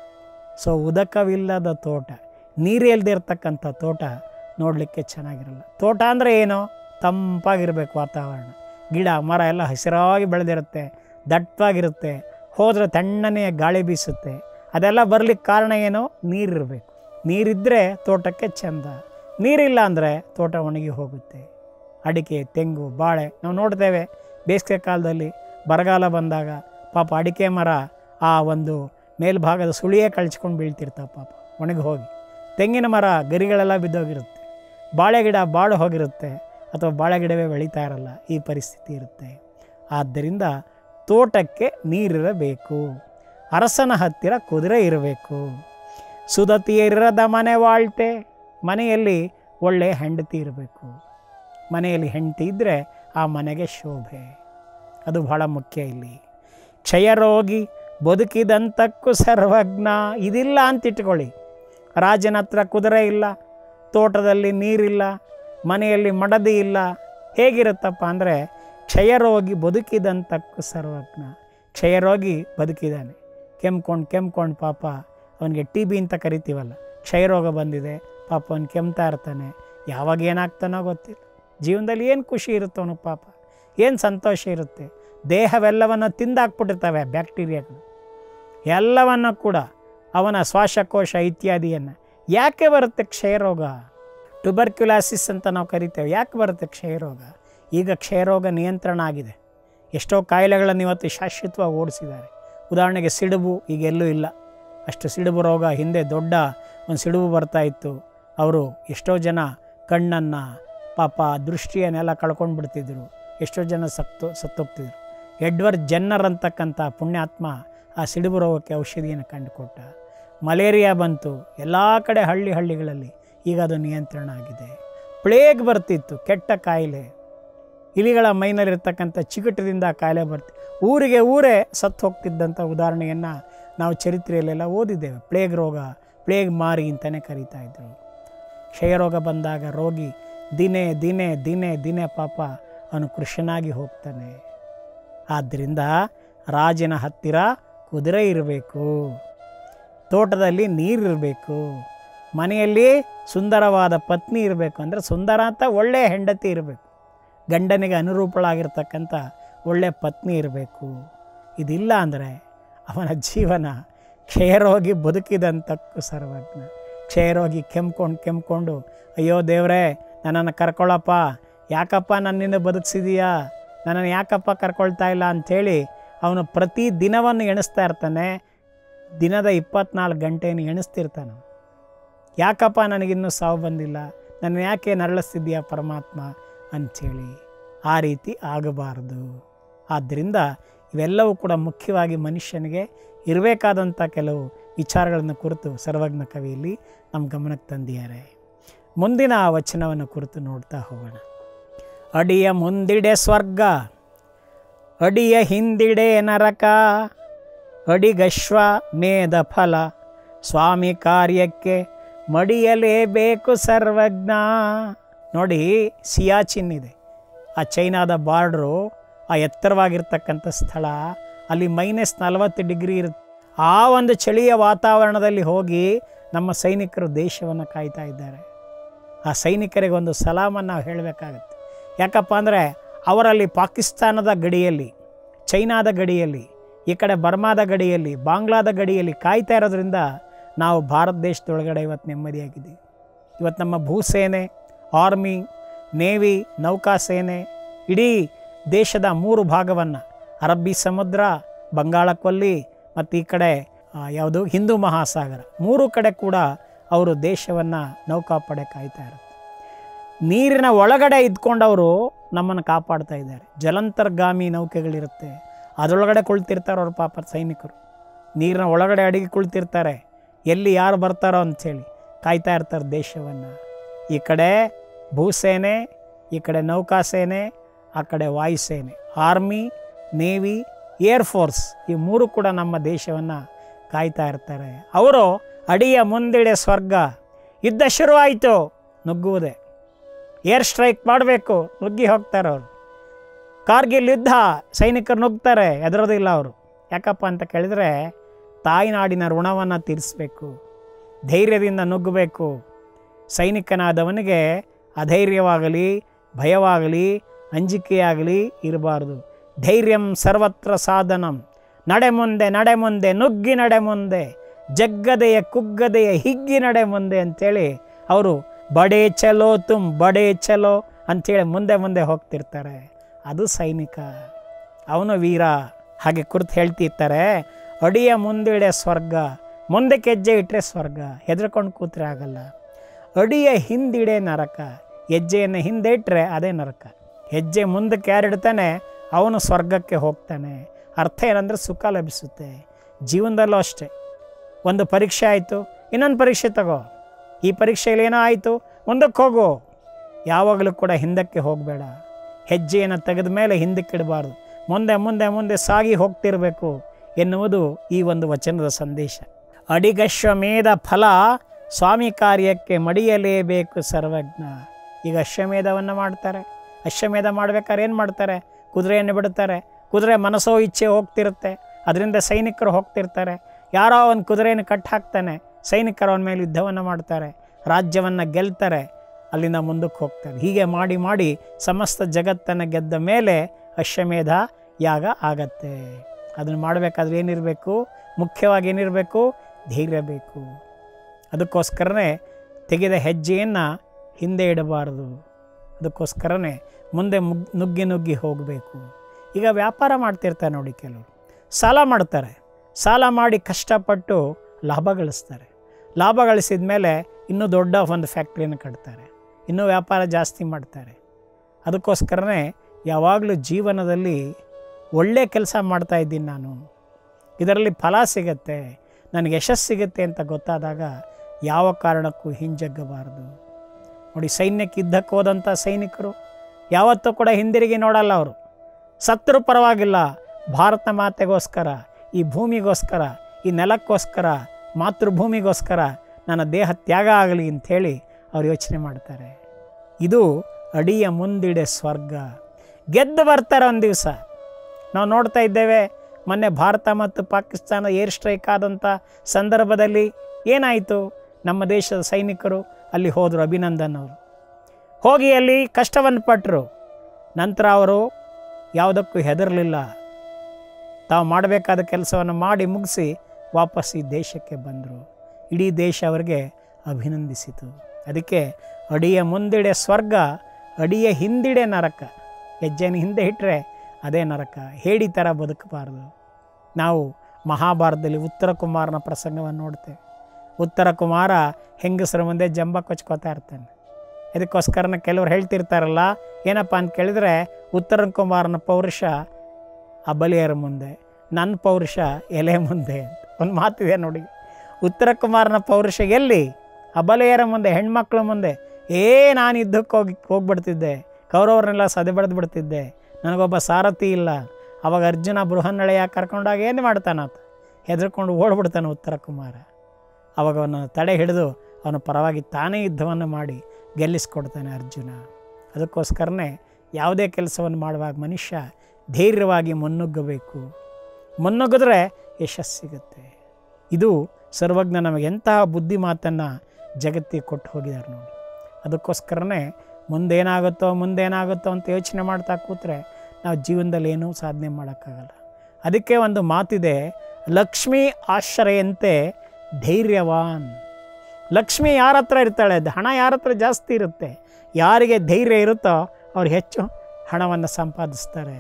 ಸೊ ಉದಕವಿಲ್ಲದ ತೋಟ ನೀರು ಇಲ್ಲದೆ ಇರ್ತಕ್ಕಂಥ ತೋಟ ನೋಡಲಿಕ್ಕೆ ಚೆನ್ನಾಗಿರಲ್ಲ ತೋಟ ಅಂದರೆ ಏನು ತಂಪಾಗಿರಬೇಕು ವಾತಾವರಣ ಗಿಡ ಮರ ಎಲ್ಲ ಹಸಿರಾಗಿ ಬೆಳೆದಿರುತ್ತೆ ದಟ್ಟವಾಗಿರುತ್ತೆ ಹೋದರೆ ತಣ್ಣನೆಯ ಗಾಳಿ ಬೀಸುತ್ತೆ ಅದೆಲ್ಲ ಬರಲಿಕ್ಕೆ ಕಾರಣ ಏನು ನೀರಿರಬೇಕು ನೀರಿದ್ದರೆ ತೋಟಕ್ಕೆ ಚೆಂದ ನೀರಿಲ್ಲ ಅಂದರೆ ತೋಟ ಒಣಗಿ ಹೋಗುತ್ತೆ ಅಡಿಕೆ ತೆಂಗು ಬಾಳೆ ನಾವು ನೋಡ್ತೇವೆ ಬೇಸಿಗೆ ಕಾಲದಲ್ಲಿ ಬರಗಾಲ ಬಂದಾಗ ಪಾಪ ಅಡಿಕೆ ಮರ ಆ ಒಂದು ಮೇಲ್ಭಾಗದ ಸುಳಿಯೇ ಕಳ್ಚ್ಕೊಂಡು ಬೀಳ್ತಿರ್ತಾವೆ ಪಾಪ ಒಣಗಿ ಹೋಗಿ ತೆಂಗಿನ ಮರ ಗರಿಗಳೆಲ್ಲ ಬಿದ್ದೋಗಿರುತ್ತೆ ಬಾಳೆ ಗಿಡ ಬಾಡು ಹೋಗಿರುತ್ತೆ ಅಥವಾ ಬಾಳೆ ಗಿಡವೇ ಬೆಳೀತಾ ಇರಲ್ಲ ಈ ಪರಿಸ್ಥಿತಿ ಇರುತ್ತೆ ಆದ್ದರಿಂದ ತೋಟಕ್ಕೆ ನೀರಿರಬೇಕು ಅರಸನ ಹತ್ತಿರ ಕುದುರೆ ಇರಬೇಕು ಸುದತಿಯರಿರದ ಮನೆ ವಾಳ್ಟೆ ಮನೆಯಲ್ಲಿ ಒಳ್ಳೆಯ ಹೆಂಡತಿ ಇರಬೇಕು ಮನೆಯಲ್ಲಿ ಹೆಂಡತಿ ಇದ್ದರೆ ಆ ಮನೆಗೆ ಶೋಭೆ ಅದು ಬಹಳ ಮುಖ್ಯ ಇಲ್ಲಿ ಕ್ಷಯರೋಗಿ ಬದುಕಿದಂತಕ್ಕೂ ಸರ್ವಜ್ಞ ಇದಿಲ್ಲ ಅಂತ ಇಟ್ಕೊಳ್ಳಿ ರಾಜನ ಹತ್ರ ಕುದುರೆ ಇಲ್ಲ ತೋಟದಲ್ಲಿ ನೀರಿಲ್ಲ ಮನೆಯಲ್ಲಿ ಮಡದಿ ಇಲ್ಲ ಹೇಗಿರುತ್ತಪ್ಪ ಅಂದರೆ ಕ್ಷಯರೋಗಿ ಬದುಕಿದಂತಕ್ಕೂ ಸರ್ವಜ್ಞ ಕ್ಷಯರೋಗಿ ಬದುಕಿದ್ದಾನೆ ಕೆಮ್ಕೊಂಡು ಕೆಮ್ಕೊಂಡು ಪಾಪ ಅವನಿಗೆ ಟಿ ಬಿ ಅಂತ ಕರಿತೀವಲ್ಲ ಕ್ಷಯರೋಗ ಬಂದಿದೆ ಪಾಪ ಅವ್ನು ಕೆಮ್ತಾ ಇರ್ತಾನೆ ಯಾವಾಗ ಏನಾಗ್ತಾನೋ ಗೊತ್ತಿಲ್ಲ ಜೀವನದಲ್ಲಿ ಏನು ಖುಷಿ ಇರುತ್ತೋ ಅವನು ಪಾಪ ಏನು ಸಂತೋಷ ಇರುತ್ತೆ ದೇಹವೆಲ್ಲವನ್ನು ತಿಂದಾಕ್ಬಿಟ್ಟಿರ್ತವೆ ಬ್ಯಾಕ್ಟೀರಿಯಾಗಳು ಎಲ್ಲವನ್ನು ಕೂಡ ಅವನ ಶ್ವಾಸಕೋಶ ಇತ್ಯಾದಿಯನ್ನು ಯಾಕೆ ಬರುತ್ತೆ ಕ್ಷಯರೋಗ ಟುಬರ್ಕ್ಯುಲಾಸಿಸ್ ಅಂತ ನಾವು ಕರಿತೇವೆ ಯಾಕೆ ಬರುತ್ತೆ ಕ್ಷಯರೋಗ ಈಗ ಕ್ಷಯರೋಗ ನಿಯಂತ್ರಣ ಆಗಿದೆ ಎಷ್ಟೋ ಕಾಯಿಲೆಗಳನ್ನು ಇವತ್ತು ಶಾಶ್ವತವಾಗಿ ಓಡಿಸಿದ್ದಾರೆ ಉದಾಹರಣೆಗೆ ಸಿಡುಬು ಈಗ ಎಲ್ಲೂ ಇಲ್ಲ ಅಷ್ಟು ಸಿಡುಬು ರೋಗ ಹಿಂದೆ ದೊಡ್ಡ ಒಂದು ಸಿಡುಬು ಬರ್ತಾ ಇತ್ತು ಅವರು ಎಷ್ಟೋ ಜನ ಕಣ್ಣನ್ನು ಪಾಪ ದೃಷ್ಟಿಯನ್ನೆಲ್ಲ ಕಳ್ಕೊಂಡು ಬಿಡ್ತಿದ್ರು ಎಷ್ಟೋ ಜನ ಸತ್ತು ಸತ್ತೋಗ್ತಿದ್ರು ಎಡ್ವರ್ಡ್ ಜನ್ನರ್ ಅಂತಕ್ಕಂಥ ಪುಣ್ಯಾತ್ಮ ಆ ಸಿಡುಬು ರೋಗಕ್ಕೆ ಔಷಧಿಯನ್ನು ಕಂಡುಕೊಟ್ಟ ಮಲೇರಿಯಾ ಬಂತು ಎಲ್ಲ ಕಡೆ ಹಳ್ಳಿ ಹಳ್ಳಿಗಳಲ್ಲಿ ಈಗ ಅದು ನಿಯಂತ್ರಣ ಆಗಿದೆ ಪ್ಲೇಗ್ ಬರ್ತಿತ್ತು ಕೆಟ್ಟ ಕಾಯಿಲೆ ಇಲಿಗಳ ಮೈನಲ್ಲಿರ್ತಕ್ಕಂಥ ಚಿಗುಟದಿಂದ ಕಾಯಿಲೆ ಬರ್ತಿ ಊರಿಗೆ ಊರೇ ಸತ್ತು ಹೋಗ್ತಿದ್ದಂಥ ಉದಾಹರಣೆಯನ್ನು ನಾವು ಚರಿತ್ರೆಯಲ್ಲೆಲ್ಲ ಓದಿದ್ದೇವೆ ಪ್ಲೇಗ್ ರೋಗ ಪ್ಲೇಗ್ ಮಾರಿ ಅಂತಲೇ ಕರೀತಾ ಇದ್ರು ಕ್ಷಯರೋಗ ಬಂದಾಗ ರೋಗಿ ದಿನೇ ದಿನೇ ದಿನೇ ದಿನೇ ಪಾಪ ಅವನು ಕೃಷ್ಣನಾಗಿ ಹೋಗ್ತಾನೆ ಆದ್ದರಿಂದ ರಾಜನ ಹತ್ತಿರ ಕುದುರೆ ಇರಬೇಕು ತೋಟದಲ್ಲಿ ನೀರಿರಬೇಕು ಮನೆಯಲ್ಲಿ ಸುಂದರವಾದ ಪತ್ನಿ ಇರಬೇಕು ಅಂದರೆ ಸುಂದರ ಅಂತ ಒಳ್ಳೆಯ ಹೆಂಡತಿ ಇರಬೇಕು ಗಂಡನಿಗೆ ಅನುರೂಪಳಾಗಿರ್ತಕ್ಕಂಥ ಒಳ್ಳೆಯ ಪತ್ನಿ ಇರಬೇಕು ಇದಿಲ್ಲ ಅಂದರೆ ಅವನ ಜೀವನ ಕ್ಷಯರೋಗಿ ಬದುಕಿದಂತಕ್ಕೂ ಸರ್ವಜ್ಞ ಕ್ಷಯರೋಗಿ ಕೆಮ್ಕೊಂಡು ಕೆಮ್ಕೊಂಡು ಅಯ್ಯೋ ದೇವರೇ ನನ್ನನ್ನು ಕರ್ಕೊಳ್ಳಪ್ಪ ಯಾಕಪ್ಪ ನನ್ನಿಂದ ಬದುಕಿಸಿದೀಯಾ ನನ್ನನ್ನು ಯಾಕಪ್ಪ ಕರ್ಕೊಳ್ತಾ ಇಲ್ಲ ಅಂಥೇಳಿ ಅವನು ಪ್ರತಿ ದಿನವನ್ನು ಎಣಿಸ್ತಾ ಇರ್ತಾನೆ ದಿನದ ಇಪ್ಪತ್ನಾಲ್ಕು ಗಂಟೆಯನ್ನು ಎಣಿಸ್ತಿರ್ತಾನೆ ಯಾಕಪ್ಪ ನನಗಿನ್ನೂ ಸಾವು ಬಂದಿಲ್ಲ ನನ್ನ ಯಾಕೆ ನರಳಿಸ್ತಿದ್ದೀಯಾ ಪರಮಾತ್ಮ ಅಂಥೇಳಿ ಆ ರೀತಿ ಆಗಬಾರ್ದು ಆದ್ದರಿಂದ ಇವೆಲ್ಲವೂ ಕೂಡ ಮುಖ್ಯವಾಗಿ ಮನುಷ್ಯನಿಗೆ ಇರಬೇಕಾದಂಥ ಕೆಲವು ವಿಚಾರಗಳನ್ನು ಕುರಿತು ಸರ್ವಜ್ಞ ಕವಿಯಲ್ಲಿ ನಮ್ಮ ಗಮನಕ್ಕೆ ತಂದಿದ್ದಾರೆ ಮುಂದಿನ ಆ ವಚನವನ್ನು ಕುರಿತು ನೋಡ್ತಾ ಹೋಗೋಣ ಅಡಿಯ ಮುಂದಿಡೆ ಸ್ವರ್ಗ ಅಡಿಯ ಹಿಂದಿಡೆ ನರಕ ಅಡಿಗಶ್ವ ಮೇದ ಫಲ ಸ್ವಾಮಿ ಕಾರ್ಯಕ್ಕೆ ಮಡಿಯಲೇಬೇಕು ಸರ್ವಜ್ಞ ನೋಡಿ ಸಿಯಾಚಿನ್ ಇದೆ ಆ ಚೈನಾದ ಬಾರ್ಡ್ರು ಆ ಎತ್ತರವಾಗಿರ್ತಕ್ಕಂಥ ಸ್ಥಳ ಅಲ್ಲಿ ಮೈನಸ್ ನಲವತ್ತು ಡಿಗ್ರಿ ಇರುತ್ತೆ ಆ ಒಂದು ಚಳಿಯ ವಾತಾವರಣದಲ್ಲಿ ಹೋಗಿ ನಮ್ಮ ಸೈನಿಕರು ದೇಶವನ್ನು ಕಾಯ್ತಾ ಇದ್ದಾರೆ ಆ ಸೈನಿಕರಿಗೆ ಒಂದು ಸಲಾಮನ್ನು ನಾವು ಹೇಳಬೇಕಾಗತ್ತೆ ಯಾಕಪ್ಪ ಅಂದರೆ ಅವರಲ್ಲಿ ಪಾಕಿಸ್ತಾನದ ಗಡಿಯಲ್ಲಿ ಚೈನಾದ ಗಡಿಯಲ್ಲಿ ಈ ಕಡೆ ಬರ್ಮಾದ ಗಡಿಯಲ್ಲಿ ಬಾಂಗ್ಲಾದ ಗಡಿಯಲ್ಲಿ ಕಾಯ್ತಾ ಇರೋದ್ರಿಂದ ನಾವು ಭಾರತ ದೇಶದೊಳಗಡೆ ಇವತ್ತು ನೆಮ್ಮದಿಯಾಗಿದ್ದೀವಿ ಇವತ್ತು ನಮ್ಮ ಭೂಸೇನೆ ಆರ್ಮಿ ನೇವಿ ನೌಕಾಸೇನೆ ಇಡೀ ದೇಶದ ಮೂರು ಭಾಗವನ್ನು ಅರಬ್ಬಿ ಸಮುದ್ರ ಬಂಗಾಳ ಕೊಲ್ಲಿ ಮತ್ತು ಈ ಕಡೆ ಆ, ಯಾವುದು ಹಿಂದೂ ಮಹಾಸಾಗರ ಮೂರು ಕಡೆ ಕೂಡ ಅವರು ದೇಶವನ್ನು ನೌಕಾಪಡೆ ಕಾಯ್ತಾ ಇರುತ್ತೆ ನೀರಿನ ಒಳಗಡೆ ಇದ್ಕೊಂಡವರು ನಮ್ಮನ್ನು ಕಾಪಾಡ್ತಾ ಇದ್ದಾರೆ ಜಲಂತರ್ಗಾಮಿ ನೌಕೆಗಳಿರುತ್ತೆ ಅದರೊಳಗಡೆ ಕುಳಿತಿರ್ತಾರೆ ಅವ್ರ ಪಾಪ ಸೈನಿಕರು ನೀರಿನ ಒಳಗಡೆ ಅಡಿಗೆ ಕುಳಿತಿರ್ತಾರೆ ಎಲ್ಲಿ ಯಾರು ಬರ್ತಾರೋ ಅಂಥೇಳಿ ಕಾಯ್ತಾ ಇರ್ತಾರೆ ದೇಶವನ್ನು ಈ ಕಡೆ ಭೂಸೇನೆ ಈ ಕಡೆ ನೌಕಾಸೇನೆ ಆ ಕಡೆ ವಾಯುಸೇನೆ ಆರ್ಮಿ ನೇವಿ ಏರ್ ಫೋರ್ಸ್ ಈ ಮೂರು ಕೂಡ ನಮ್ಮ ದೇಶವನ್ನು ಕಾಯ್ತಾ ಇರ್ತಾರೆ ಅವರು ಅಡಿಯ ಮುಂದಿಡೆ ಸ್ವರ್ಗ ಯುದ್ಧ ಶುರುವಾಯಿತು ನುಗ್ಗುವುದೇ ಏರ್ ಸ್ಟ್ರೈಕ್ ಮಾಡಬೇಕು ನುಗ್ಗಿ ಹೋಗ್ತಾರೆ ಅವರು ಕಾರ್ಗಿಲ್ ಯುದ್ಧ ಸೈನಿಕರು ನುಗ್ತಾರೆ ಹೆದರೋದಿಲ್ಲ ಅವರು ಯಾಕಪ್ಪ ಅಂತ ಕೇಳಿದರೆ ತಾಯ್ನಾಡಿನ ಋಣವನ್ನು ತೀರಿಸಬೇಕು ಧೈರ್ಯದಿಂದ ನುಗ್ಗಬೇಕು ಸೈನಿಕನಾದವನಿಗೆ ಅಧೈರ್ಯವಾಗಲಿ ಭಯವಾಗಲಿ ಅಂಜಿಕೆಯಾಗಲಿ ಇರಬಾರ್ದು ಧೈರ್ಯಂ ಸರ್ವತ್ರ ಸಾಧನಂ ನಡೆ ಮುಂದೆ ನಡೆ ಮುಂದೆ ನುಗ್ಗಿ ನಡೆ ಮುಂದೆ ಜಗ್ಗದೆಯ ಕುಗ್ಗದೆಯ ಹಿಗ್ಗಿ ನಡೆ ಮುಂದೆ ಅಂಥೇಳಿ ಅವರು ಬಡೇ ಚಲೋ ತುಮ್ ಬಡೇ ಚಲೋ ಅಂಥೇಳಿ ಮುಂದೆ ಮುಂದೆ ಹೋಗ್ತಿರ್ತಾರೆ ಅದು ಸೈನಿಕ ಅವನು ವೀರ ಹಾಗೆ ಕುರಿತು ಹೇಳ್ತಿರ್ತಾರೆ ಅಡಿಯ ಮುಂದಿಡೆ ಸ್ವರ್ಗ ಮುಂದಕ್ಕೆ ಹೆಜ್ಜೆ ಇಟ್ಟರೆ ಸ್ವರ್ಗ ಹೆದರ್ಕೊಂಡು ಕೂತ್ರೆ ಆಗಲ್ಲ ಅಡಿಯ ಹಿಂದಿಡೆ ನರಕ ಹೆಜ್ಜೆಯನ್ನು ಹಿಂದೆ ಇಟ್ಟರೆ ಅದೇ ನರಕ ಹೆಜ್ಜೆ ಮುಂದಕ್ಕೆ ಯಾರಿಡ್ತಾನೆ ಅವನು ಸ್ವರ್ಗಕ್ಕೆ ಹೋಗ್ತಾನೆ ಅರ್ಥ ಏನಂದರೆ ಸುಖ ಲಭಿಸುತ್ತೆ ಜೀವನದಲ್ಲೂ ಅಷ್ಟೇ ಒಂದು ಪರೀಕ್ಷೆ ಆಯಿತು ಇನ್ನೊಂದು ಪರೀಕ್ಷೆ ತಗೋ ಈ ಪರೀಕ್ಷೆಯಲ್ಲಿ ಏನೋ ಆಯಿತು ಮುಂದಕ್ಕೆ ಹೋಗು ಯಾವಾಗಲೂ ಕೂಡ ಹಿಂದಕ್ಕೆ ಹೋಗಬೇಡ ಹೆಜ್ಜೆಯನ್ನು ತೆಗೆದ ಮೇಲೆ ಹಿಂದಕ್ಕೆ ಇಡಬಾರ್ದು ಮುಂದೆ ಮುಂದೆ ಮುಂದೆ ಸಾಗಿ ಹೋಗ್ತಿರಬೇಕು ಎನ್ನುವುದು ಈ ಒಂದು ವಚನದ ಸಂದೇಶ ಅಡಿಗಶ್ವಮೇಧ ಫಲ ಸ್ವಾಮಿ ಕಾರ್ಯಕ್ಕೆ ಮಡಿಯಲೇಬೇಕು ಸರ್ವಜ್ಞ ಈಗ ಅಶ್ವಮೇಧವನ್ನು ಮಾಡ್ತಾರೆ ಅಶ್ವಮೇಧ ಮಾಡ್ಬೇಕಾದ್ರೆ ಏನು ಮಾಡ್ತಾರೆ ಕುದುರೆಯನ್ನು ಬಿಡುತ್ತಾರೆ ಕುದುರೆ ಮನಸ್ಸೋ ಇಚ್ಛೆ ಹೋಗ್ತಿರುತ್ತೆ ಅದರಿಂದ ಸೈನಿಕರು ಹೋಗ್ತಿರ್ತಾರೆ ಯಾರೋ ಒಂದು ಕುದುರೆಯನ್ನು ಕಟ್ ಹಾಕ್ತಾನೆ ಸೈನಿಕರು ಅವನ ಮೇಲೆ ಯುದ್ಧವನ್ನು ಮಾಡ್ತಾರೆ ರಾಜ್ಯವನ್ನು ಗೆಲ್ತಾರೆ ಅಲ್ಲಿಂದ ಮುಂದಕ್ಕೆ ಹೋಗ್ತಾರೆ ಹೀಗೆ ಮಾಡಿ ಮಾಡಿ ಸಮಸ್ತ ಜಗತ್ತನ್ನು ಗೆದ್ದ ಮೇಲೆ ಅಶ್ವಮೇಧ ಯಾಗ ಆಗತ್ತೆ ಅದನ್ನು ಮಾಡಬೇಕಾದ್ರೆ ಏನಿರಬೇಕು ಮುಖ್ಯವಾಗಿ ಏನಿರಬೇಕು ಧೈರ್ಯ ಬೇಕು ಅದಕ್ಕೋಸ್ಕರನೇ ತೆಗೆದ ಹೆಜ್ಜೆಯನ್ನು ಹಿಂದೆ ಇಡಬಾರದು ಅದಕ್ಕೋಸ್ಕರನೇ ಮುಂದೆ ಮುಗ್ ನುಗ್ಗಿ ನುಗ್ಗಿ ಹೋಗಬೇಕು ಈಗ ವ್ಯಾಪಾರ ಮಾಡ್ತಿರ್ತಾರೆ ನೋಡಿ ಕೆಲವರು ಸಾಲ ಮಾಡ್ತಾರೆ ಸಾಲ ಮಾಡಿ ಕಷ್ಟಪಟ್ಟು ಲಾಭ ಗಳಿಸ್ತಾರೆ ಲಾಭ ಗಳಿಸಿದ ಮೇಲೆ ಇನ್ನೂ ದೊಡ್ಡ ಒಂದು ಫ್ಯಾಕ್ಟ್ರಿಯನ್ನು ಕಟ್ತಾರೆ ಇನ್ನೂ ವ್ಯಾಪಾರ ಜಾಸ್ತಿ ಮಾಡ್ತಾರೆ ಅದಕ್ಕೋಸ್ಕರನೇ ಯಾವಾಗಲೂ ಜೀವನದಲ್ಲಿ ಒಳ್ಳೆಯ ಕೆಲಸ ಮಾಡ್ತಾ ಇದ್ದೀನಿ ನಾನು ಇದರಲ್ಲಿ ಫಲ ಸಿಗತ್ತೆ ನನಗೆ ಯಶಸ್ಸು ಸಿಗುತ್ತೆ ಅಂತ ಗೊತ್ತಾದಾಗ ಯಾವ ಕಾರಣಕ್ಕೂ ಹಿಂಜಗ್ಗಬಾರದು ನೋಡಿ ಸೈನ್ಯಕ್ಕೆ ಯುದ್ಧಕ್ಕೆ ಹೋದಂಥ ಸೈನಿಕರು ಯಾವತ್ತೂ ಕೂಡ ಹಿಂದಿರುಗಿ ನೋಡಲ್ಲ ಅವರು ಸತ್ತರೂ ಪರವಾಗಿಲ್ಲ ಭಾರತ ಮಾತೆಗೋಸ್ಕರ ಈ ಭೂಮಿಗೋಸ್ಕರ ಈ ನೆಲಕ್ಕೋಸ್ಕರ ಮಾತೃಭೂಮಿಗೋಸ್ಕರ ನನ್ನ ದೇಹ ತ್ಯಾಗ ಆಗಲಿ ಅಂಥೇಳಿ ಅವ್ರು ಯೋಚನೆ ಮಾಡ್ತಾರೆ ಇದು ಅಡಿಯ ಮುಂದಿಡೆ ಸ್ವರ್ಗ ಗೆದ್ದು ಬರ್ತಾರೆ ಒಂದು ದಿವಸ ನಾವು ನೋಡ್ತಾ ಇದ್ದೇವೆ ಮೊನ್ನೆ ಭಾರತ ಮತ್ತು ಪಾಕಿಸ್ತಾನ ಏರ್ ಸ್ಟ್ರೈಕ್ ಆದಂಥ ಸಂದರ್ಭದಲ್ಲಿ ಏನಾಯಿತು ನಮ್ಮ ದೇಶದ ಸೈನಿಕರು ಅಲ್ಲಿ ಹೋದರು ಅಭಿನಂದನ್ ಅವರು ಹೋಗಿ ಅಲ್ಲಿ ಕಷ್ಟವನ್ನು ಪಟ್ಟರು ನಂತರ ಅವರು ಯಾವುದಕ್ಕೂ ಹೆದರಲಿಲ್ಲ ತಾವು ಮಾಡಬೇಕಾದ ಕೆಲಸವನ್ನು ಮಾಡಿ ಮುಗಿಸಿ ವಾಪಸ್ ಈ ದೇಶಕ್ಕೆ ಬಂದರು ಇಡೀ ದೇಶ ಅವರಿಗೆ ಅಭಿನಂದಿಸಿತು ಅದಕ್ಕೆ ಅಡಿಯ ಮುಂದಿಡೆ ಸ್ವರ್ಗ ಅಡಿಯ ಹಿಂದಿಡೆ ನರಕ ಹೆಜ್ಜೆನ ಹಿಂದೆ ಇಟ್ಟರೆ ಅದೇ ನರಕ ಹೇಡಿ ಥರ ಬದುಕಬಾರದು ನಾವು ಮಹಾಭಾರತದಲ್ಲಿ ಉತ್ತರ ಕುಮಾರನ ಪ್ರಸಂಗವನ್ನು ನೋಡ್ತೇವೆ ಉತ್ತರ ಕುಮಾರ ಹೆಂಗಸರ ಮುಂದೆ ಜಂಬ ಕೊಚ್ಕೋತಾ ಇರ್ತಾನೆ ಇದಕ್ಕೋಸ್ಕರನ ಕೆಲವ್ರು ಹೇಳ್ತಿರ್ತಾರಲ್ಲ ಏನಪ್ಪ ಅಂತ ಕೇಳಿದರೆ ಉತ್ತರ ಕುಮಾರನ ಪೌರುಷ ಆ ಬಲಿಯರ ಮುಂದೆ ನನ್ನ ಪೌರುಷ ಎಲೆ ಮುಂದೆ ಅಂತ ಒಂದು ಮಾತಿದೆ ನೋಡಿ ಉತ್ತರ ಕುಮಾರನ ಪೌರುಷ ಎಲ್ಲಿ ಅಬಲೆಯರ ಮುಂದೆ ಹೆಣ್ಮಕ್ಳ ಮುಂದೆ ಏ ನಾನು ಯುದ್ಧಕ್ಕೆ ಹೋಗಿ ಹೋಗ್ಬಿಡ್ತಿದ್ದೆ ಕೌರವರನ್ನೆಲ್ಲ ಸದೆ ಬಡ್ದು ಬಿಡ್ತಿದ್ದೆ ನನಗೊಬ್ಬ ಸಾರಥಿ ಇಲ್ಲ ಅವಾಗ ಅರ್ಜುನ ಬೃಹನ್ನಳೆಯ ಕರ್ಕೊಂಡಾಗ ಏನು ಮಾಡ್ತಾನಾತ ಹೆದರ್ಕೊಂಡು ಓಡ್ಬಿಡ್ತಾನೆ ಉತ್ತರ ಕುಮಾರ ಅವಾಗ ಅವನ ತಡೆ ಹಿಡಿದು ಅವನ ಪರವಾಗಿ ತಾನೇ ಯುದ್ಧವನ್ನು ಮಾಡಿ ಗೆಲ್ಲಿಸ್ಕೊಡ್ತಾನೆ ಅರ್ಜುನ ಅದಕ್ಕೋಸ್ಕರನೇ ಯಾವುದೇ ಕೆಲಸವನ್ನು ಮಾಡುವಾಗ ಮನುಷ್ಯ ಧೈರ್ಯವಾಗಿ ಮುನ್ನುಗ್ಗಬೇಕು ಮುನ್ನುಗ್ಗಿದ್ರೆ ಯಶಸ್ಸು ಸಿಗುತ್ತೆ ಇದು ಸರ್ವಜ್ಞ ನಮಗೆ ಎಂತಹ ಬುದ್ಧಿ ಮಾತನ್ನು ಜಗತ್ತಿಗೆ ಕೊಟ್ಟು ಹೋಗಿದ್ದಾರೆ ನೋಡಿ ಅದಕ್ಕೋಸ್ಕರನೇ ಮುಂದೇನಾಗುತ್ತೋ ಮುಂದೇನಾಗುತ್ತೋ ಅಂತ ಯೋಚನೆ ಮಾಡ್ತಾ ಕೂತ್ರೆ ನಾವು ಜೀವನದಲ್ಲಿ ಏನೂ ಸಾಧನೆ ಮಾಡೋಕ್ಕಾಗಲ್ಲ ಅದಕ್ಕೆ ಒಂದು ಮಾತಿದೆ ಲಕ್ಷ್ಮೀ ಆಶ್ರಯಂತೆ ಧೈರ್ಯವಾನ್ ಲಕ್ಷ್ಮಿ ಯಾರ ಹತ್ರ ಇರ್ತಾಳೆ ಅದು ಹಣ ಯಾರ ಹತ್ರ ಜಾಸ್ತಿ ಇರುತ್ತೆ ಯಾರಿಗೆ ಧೈರ್ಯ ಇರುತ್ತೋ ಅವ್ರು ಹೆಚ್ಚು ಹಣವನ್ನು ಸಂಪಾದಿಸ್ತಾರೆ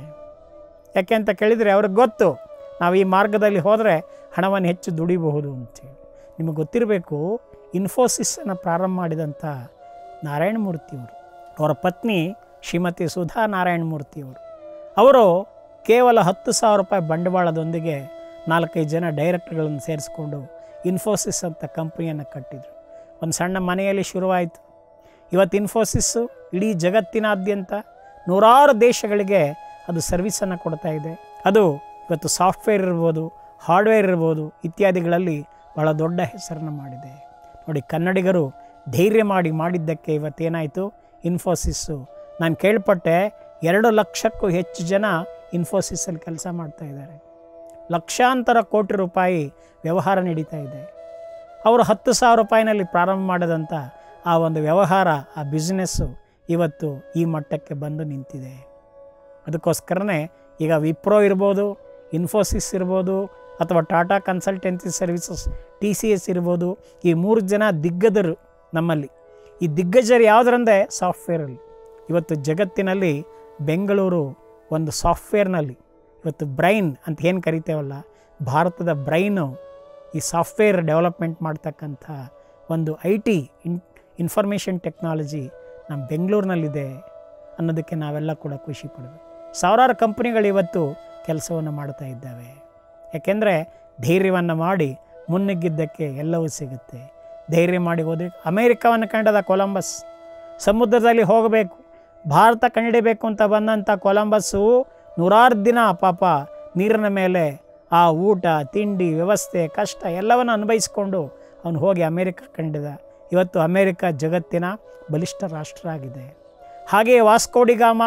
ಯಾಕೆ ಅಂತ ಕೇಳಿದರೆ ಅವ್ರಿಗೆ ಗೊತ್ತು ನಾವು ಈ ಮಾರ್ಗದಲ್ಲಿ ಹೋದರೆ ಹಣವನ್ನು ಹೆಚ್ಚು ದುಡಿಬಹುದು ಅಂತೇಳಿ ನಿಮಗೆ ಗೊತ್ತಿರಬೇಕು ಇನ್ಫೋಸಿಸನ್ನು ಪ್ರಾರಂಭ ಮಾಡಿದಂಥ ನಾರಾಯಣಮೂರ್ತಿಯವರು ಅವರ ಪತ್ನಿ ಶ್ರೀಮತಿ ಸುಧಾ ನಾರಾಯಣಮೂರ್ತಿಯವರು ಅವರು ಕೇವಲ ಹತ್ತು ಸಾವಿರ ರೂಪಾಯಿ ಬಂಡವಾಳದೊಂದಿಗೆ ನಾಲ್ಕೈದು ಜನ ಡೈರೆಕ್ಟರ್ಗಳನ್ನು ಸೇರಿಸ್ಕೊಂಡು ಇನ್ಫೋಸಿಸ್ ಅಂತ ಕಂಪ್ನಿಯನ್ನು ಕಟ್ಟಿದರು ಒಂದು ಸಣ್ಣ ಮನೆಯಲ್ಲಿ ಶುರುವಾಯಿತು ಇವತ್ತು ಇನ್ಫೋಸಿಸ್ಸು ಇಡೀ ಜಗತ್ತಿನಾದ್ಯಂತ ನೂರಾರು ದೇಶಗಳಿಗೆ ಅದು ಸರ್ವಿಸನ್ನು ಕೊಡ್ತಾ ಇದೆ ಅದು ಇವತ್ತು ಸಾಫ್ಟ್ವೇರ್ ಇರ್ಬೋದು ಹಾರ್ಡ್ವೇರ್ ಇರ್ಬೋದು ಇತ್ಯಾದಿಗಳಲ್ಲಿ ಬಹಳ ದೊಡ್ಡ ಹೆಸರನ್ನು ಮಾಡಿದೆ ನೋಡಿ ಕನ್ನಡಿಗರು ಧೈರ್ಯ ಮಾಡಿ ಮಾಡಿದ್ದಕ್ಕೆ ಇವತ್ತೇನಾಯಿತು ಇನ್ಫೋಸಿಸ್ಸು ನಾನು ಕೇಳ್ಪಟ್ಟೆ ಎರಡು ಲಕ್ಷಕ್ಕೂ ಹೆಚ್ಚು ಜನ ಇನ್ಫೋಸಿಸಲ್ಲಿ ಕೆಲಸ ಮಾಡ್ತಾ ಇದ್ದಾರೆ ಲಕ್ಷಾಂತರ ಕೋಟಿ ರೂಪಾಯಿ ವ್ಯವಹಾರ ನಡೀತಾ ಇದೆ ಅವರು ಹತ್ತು ಸಾವಿರ ರೂಪಾಯಿನಲ್ಲಿ ಪ್ರಾರಂಭ ಮಾಡಿದಂಥ ಆ ಒಂದು ವ್ಯವಹಾರ ಆ ಬಿಸ್ನೆಸ್ಸು ಇವತ್ತು ಈ ಮಟ್ಟಕ್ಕೆ ಬಂದು ನಿಂತಿದೆ ಅದಕ್ಕೋಸ್ಕರನೇ ಈಗ ವಿಪ್ರೋ ಇರ್ಬೋದು ಇನ್ಫೋಸಿಸ್ ಇರ್ಬೋದು ಅಥವಾ Tata consultancy services T C S ಇರ್ಬೋದು ಈ ಮೂರು ಜನ ದಿಗ್ಗಜರು ನಮ್ಮಲ್ಲಿ ಈ ದಿಗ್ಗಜರು ಯಾವುದರಂದರೆ ಸಾಫ್ಟ್ವೇರಲ್ಲಿ ಇವತ್ತು ಜಗತ್ತಿನಲ್ಲಿ ಬೆಂಗಳೂರು ಒಂದು ಸಾಫ್ಟ್ವೇರ್ನಲ್ಲಿ ಇವತ್ತು ಬ್ರೈನ್ ಅಂತ ಏನು ಕರಿತೇವಲ್ಲ ಭಾರತದ ಬ್ರೈನು ಈ ಸಾಫ್ಟ್ವೇರ್ ಡೆವಲಪ್ಮೆಂಟ್ ಮಾಡ್ತಕ್ಕಂಥ ಒಂದು I T in information technology ನಮ್ಮ ಬೆಂಗಳೂರಿನಲ್ಲಿದೆ ಅನ್ನೋದಕ್ಕೆ ನಾವೆಲ್ಲ ಕೂಡ ಖುಷಿ ಪಡಬೇಕು ಸಾವಿರಾರು ಕಂಪ್ನಿಗಳು ಇವತ್ತು ಕೆಲಸವನ್ನು ಮಾಡ್ತಾ ಇದ್ದಾವೆ ಯಾಕೆಂದರೆ ಧೈರ್ಯವನ್ನು ಮಾಡಿ ಮುನ್ನುಗ್ಗಿದ್ದಕ್ಕೆ ಎಲ್ಲವೂ ಸಿಗುತ್ತೆ ಧೈರ್ಯ ಮಾಡಿ ಹೋದ್ರೆ ಅಮೇರಿಕವನ್ನು ಕಂಡದ ಕೊಲಂಬಸ್ ಸಮುದ್ರದಲ್ಲಿ ಹೋಗಬೇಕು ಭಾರತ ಕಂಡಿಡಿಬೇಕು ಅಂತ ಬಂದಂಥ ಕೊಲಂಬಸ್ಸು ನೂರಾರು ದಿನ ಪಾಪ ನೀರಿನ ಮೇಲೆ ಆ ಊಟ ತಿಂಡಿ ವ್ಯವಸ್ಥೆ ಕಷ್ಟ ಎಲ್ಲವನ್ನು ಅನುಭವಿಸ್ಕೊಂಡು ಅವನು ಹೋಗಿ ಅಮೇರಿಕ ಕಂಡಿದ ಇವತ್ತು ಅಮೇರಿಕ ಜಗತ್ತಿನ ಬಲಿಷ್ಠ ರಾಷ್ಟ್ರ ಆಗಿದೆ ಹಾಗೆಯೇ ವಾಸ್ಕೋಡಿಗಾಮ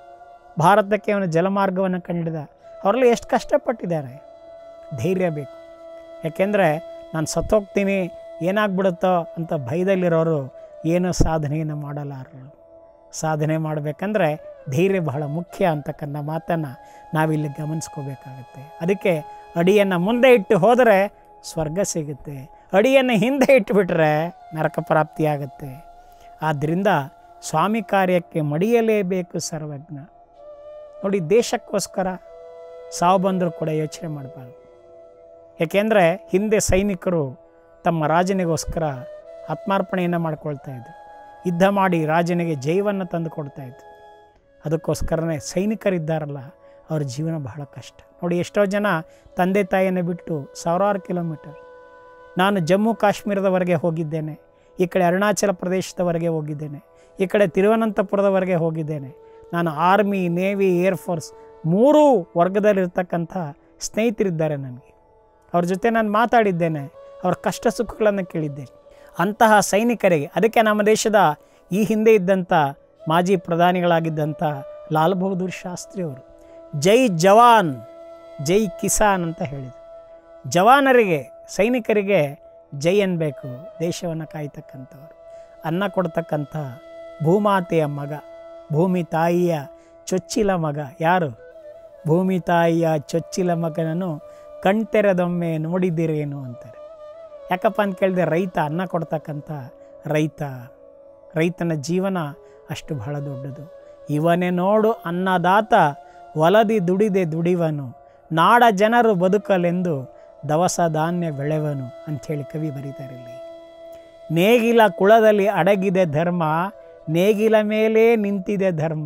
ಭಾರತಕ್ಕೆ ಅವನು ಜಲಮಾರ್ಗವನ್ನು ಕಂಡಿಡಿದ ಅವರೆಲ್ಲ ಎಷ್ಟು ಕಷ್ಟಪಟ್ಟಿದ್ದಾರೆ ಧೈರ್ಯ ಬೇಕು ಯಾಕೆಂದರೆ ನಾನು ಸತ್ತೋಗ್ತೀನಿ ಏನಾಗ್ಬಿಡುತ್ತೋ ಅಂತ ಭಯದಲ್ಲಿರೋರು ಏನೂ ಸಾಧನೆಯನ್ನು ಮಾಡಲಾರರು ಸಾಧನೆ ಮಾಡಬೇಕಂದ್ರೆ ಧೈರ್ಯ ಬಹಳ ಮುಖ್ಯ ಅಂತಕ್ಕಂಥ ಮಾತನ್ನು ನಾವಿಲ್ಲಿ ಗಮನಿಸ್ಕೋಬೇಕಾಗತ್ತೆ ಅದಕ್ಕೆ ಅಡಿಯನ್ನು ಮುಂದೆ ಇಟ್ಟು ಹೋದರೆ ಸ್ವರ್ಗ ಸಿಗುತ್ತೆ ಅಡಿಯನ್ನು ಹಿಂದೆ ಇಟ್ಟುಬಿಟ್ರೆ ನರಕ ಪ್ರಾಪ್ತಿಯಾಗತ್ತೆ ಆದ್ದರಿಂದ ಸ್ವಾಮಿ ಕಾರ್ಯಕ್ಕೆ ಮಡಿಯಲೇಬೇಕು ಸರ್ವಜ್ಞ ನೋಡಿ ದೇಶಕ್ಕೋಸ್ಕರ ಸಾವು ಬಂದರೂ ಕೂಡ ಯೋಚನೆ ಮಾಡಬಾರ್ದು ಏಕೆಂದರೆ ಹಿಂದೆ ಸೈನಿಕರು ತಮ್ಮ ರಾಜನಿಗೋಸ್ಕರ ಆತ್ಮಾರ್ಪಣೆಯನ್ನು ಮಾಡ್ಕೊಳ್ತಾ ಇದ್ರು ಯುದ್ಧ ಮಾಡಿ ರಾಜನಿಗೆ ಜೈವನ್ನು ತಂದು ಕೊಡ್ತಾ ಇದ್ರು ಅದಕ್ಕೋಸ್ಕರನೇ ಸೈನಿಕರಿದ್ದಾರಲ್ಲ ಅವ್ರ ಜೀವನ ಬಹಳ ಕಷ್ಟ ನೋಡಿ ಎಷ್ಟೋ ಜನ ತಂದೆ ತಾಯಿಯನ್ನು ಬಿಟ್ಟು ಸಾವಿರಾರು ಕಿಲೋಮೀಟರ್ ನಾನು ಜಮ್ಮು ಕಾಶ್ಮೀರದವರೆಗೆ ಹೋಗಿದ್ದೇನೆ ಈ ಕಡೆ ಅರುಣಾಚಲ ಪ್ರದೇಶದವರೆಗೆ ಹೋಗಿದ್ದೇನೆ ಈ ಕಡೆ ತಿರುವನಂತಪುರದವರೆಗೆ ಹೋಗಿದ್ದೇನೆ ನಾನು ಆರ್ಮಿ ನೇವಿ ಏರ್ಫೋರ್ಸ್ ಮೂರೂ ವರ್ಗದಲ್ಲಿರ್ತಕ್ಕಂಥ ಸ್ನೇಹಿತರಿದ್ದಾರೆ ನನಗೆ ಅವ್ರ ಜೊತೆ ನಾನು ಮಾತಾಡಿದ್ದೇನೆ ಅವ್ರ ಕಷ್ಟ ಸುಖಗಳನ್ನು ಕೇಳಿದ್ದೇನೆ ಅಂತಹ ಸೈನಿಕರಿಗೆ ಅದಕ್ಕೆ ನಮ್ಮ ದೇಶದ ಈ ಹಿಂದೆ ಇದ್ದಂಥ ಮಾಜಿ ಪ್ರಧಾನಿಗಳಾಗಿದ್ದಂಥ ಲಾಲ್ ಬಹದ್ದೂರ್ ಶಾಸ್ತ್ರಿ ಅವರು ಜೈ ಜವಾನ್ ಜೈ ಕಿಸಾನ್ ಅಂತ ಹೇಳಿದರು ಜವಾನರಿಗೆ ಸೈನಿಕರಿಗೆ ಜೈ ಅನ್ಬೇಕು ದೇಶವನ್ನು ಕಾಯ್ತಕ್ಕಂಥವ್ರು ಅನ್ನ ಕೊಡ್ತಕ್ಕಂಥ ಭೂಮಾತೆಯ ಮಗ ಭೂಮಿ ತಾಯಿಯ ಚೊಚ್ಚಿಲ ಮಗ ಯಾರು ಭೂಮಿ ತಾಯಿಯ ಚೊಚ್ಚಿಲ ಮಗನನ್ನು ಕಣ್ತೆರೆದೊಮ್ಮೆ ನೋಡಿದ್ದೀರೇನು ಅಂತಾರೆ ಯಾಕಪ್ಪ ಅಂತ ಕೇಳಿದೆ ರೈತ ಅನ್ನ ಕೊಡ್ತಕ್ಕಂಥ ರೈತ ರೈತನ ಜೀವನ ಅಷ್ಟು ಬಹಳ ದೊಡ್ಡದು ಇವನೇ ನೋಡು ಅನ್ನದಾತ ಒಲದಿ ದುಡಿದೆ ದುಡಿವನು ನಾಡ ಜನರು ಬದುಕಲೆಂದು ದವಸ ಧಾನ್ಯ ಬೆಳೆವನು ಅಂಥೇಳಿ ಕವಿ ಬರೀತಾರೆ ಇಲ್ಲಿ ನೇಗಿಲ ಕುಳದಲ್ಲಿ ಅಡಗಿದೆ ಧರ್ಮ ನೇಗಿಲ ಮೇಲೆ ನಿಂತಿದೆ ಧರ್ಮ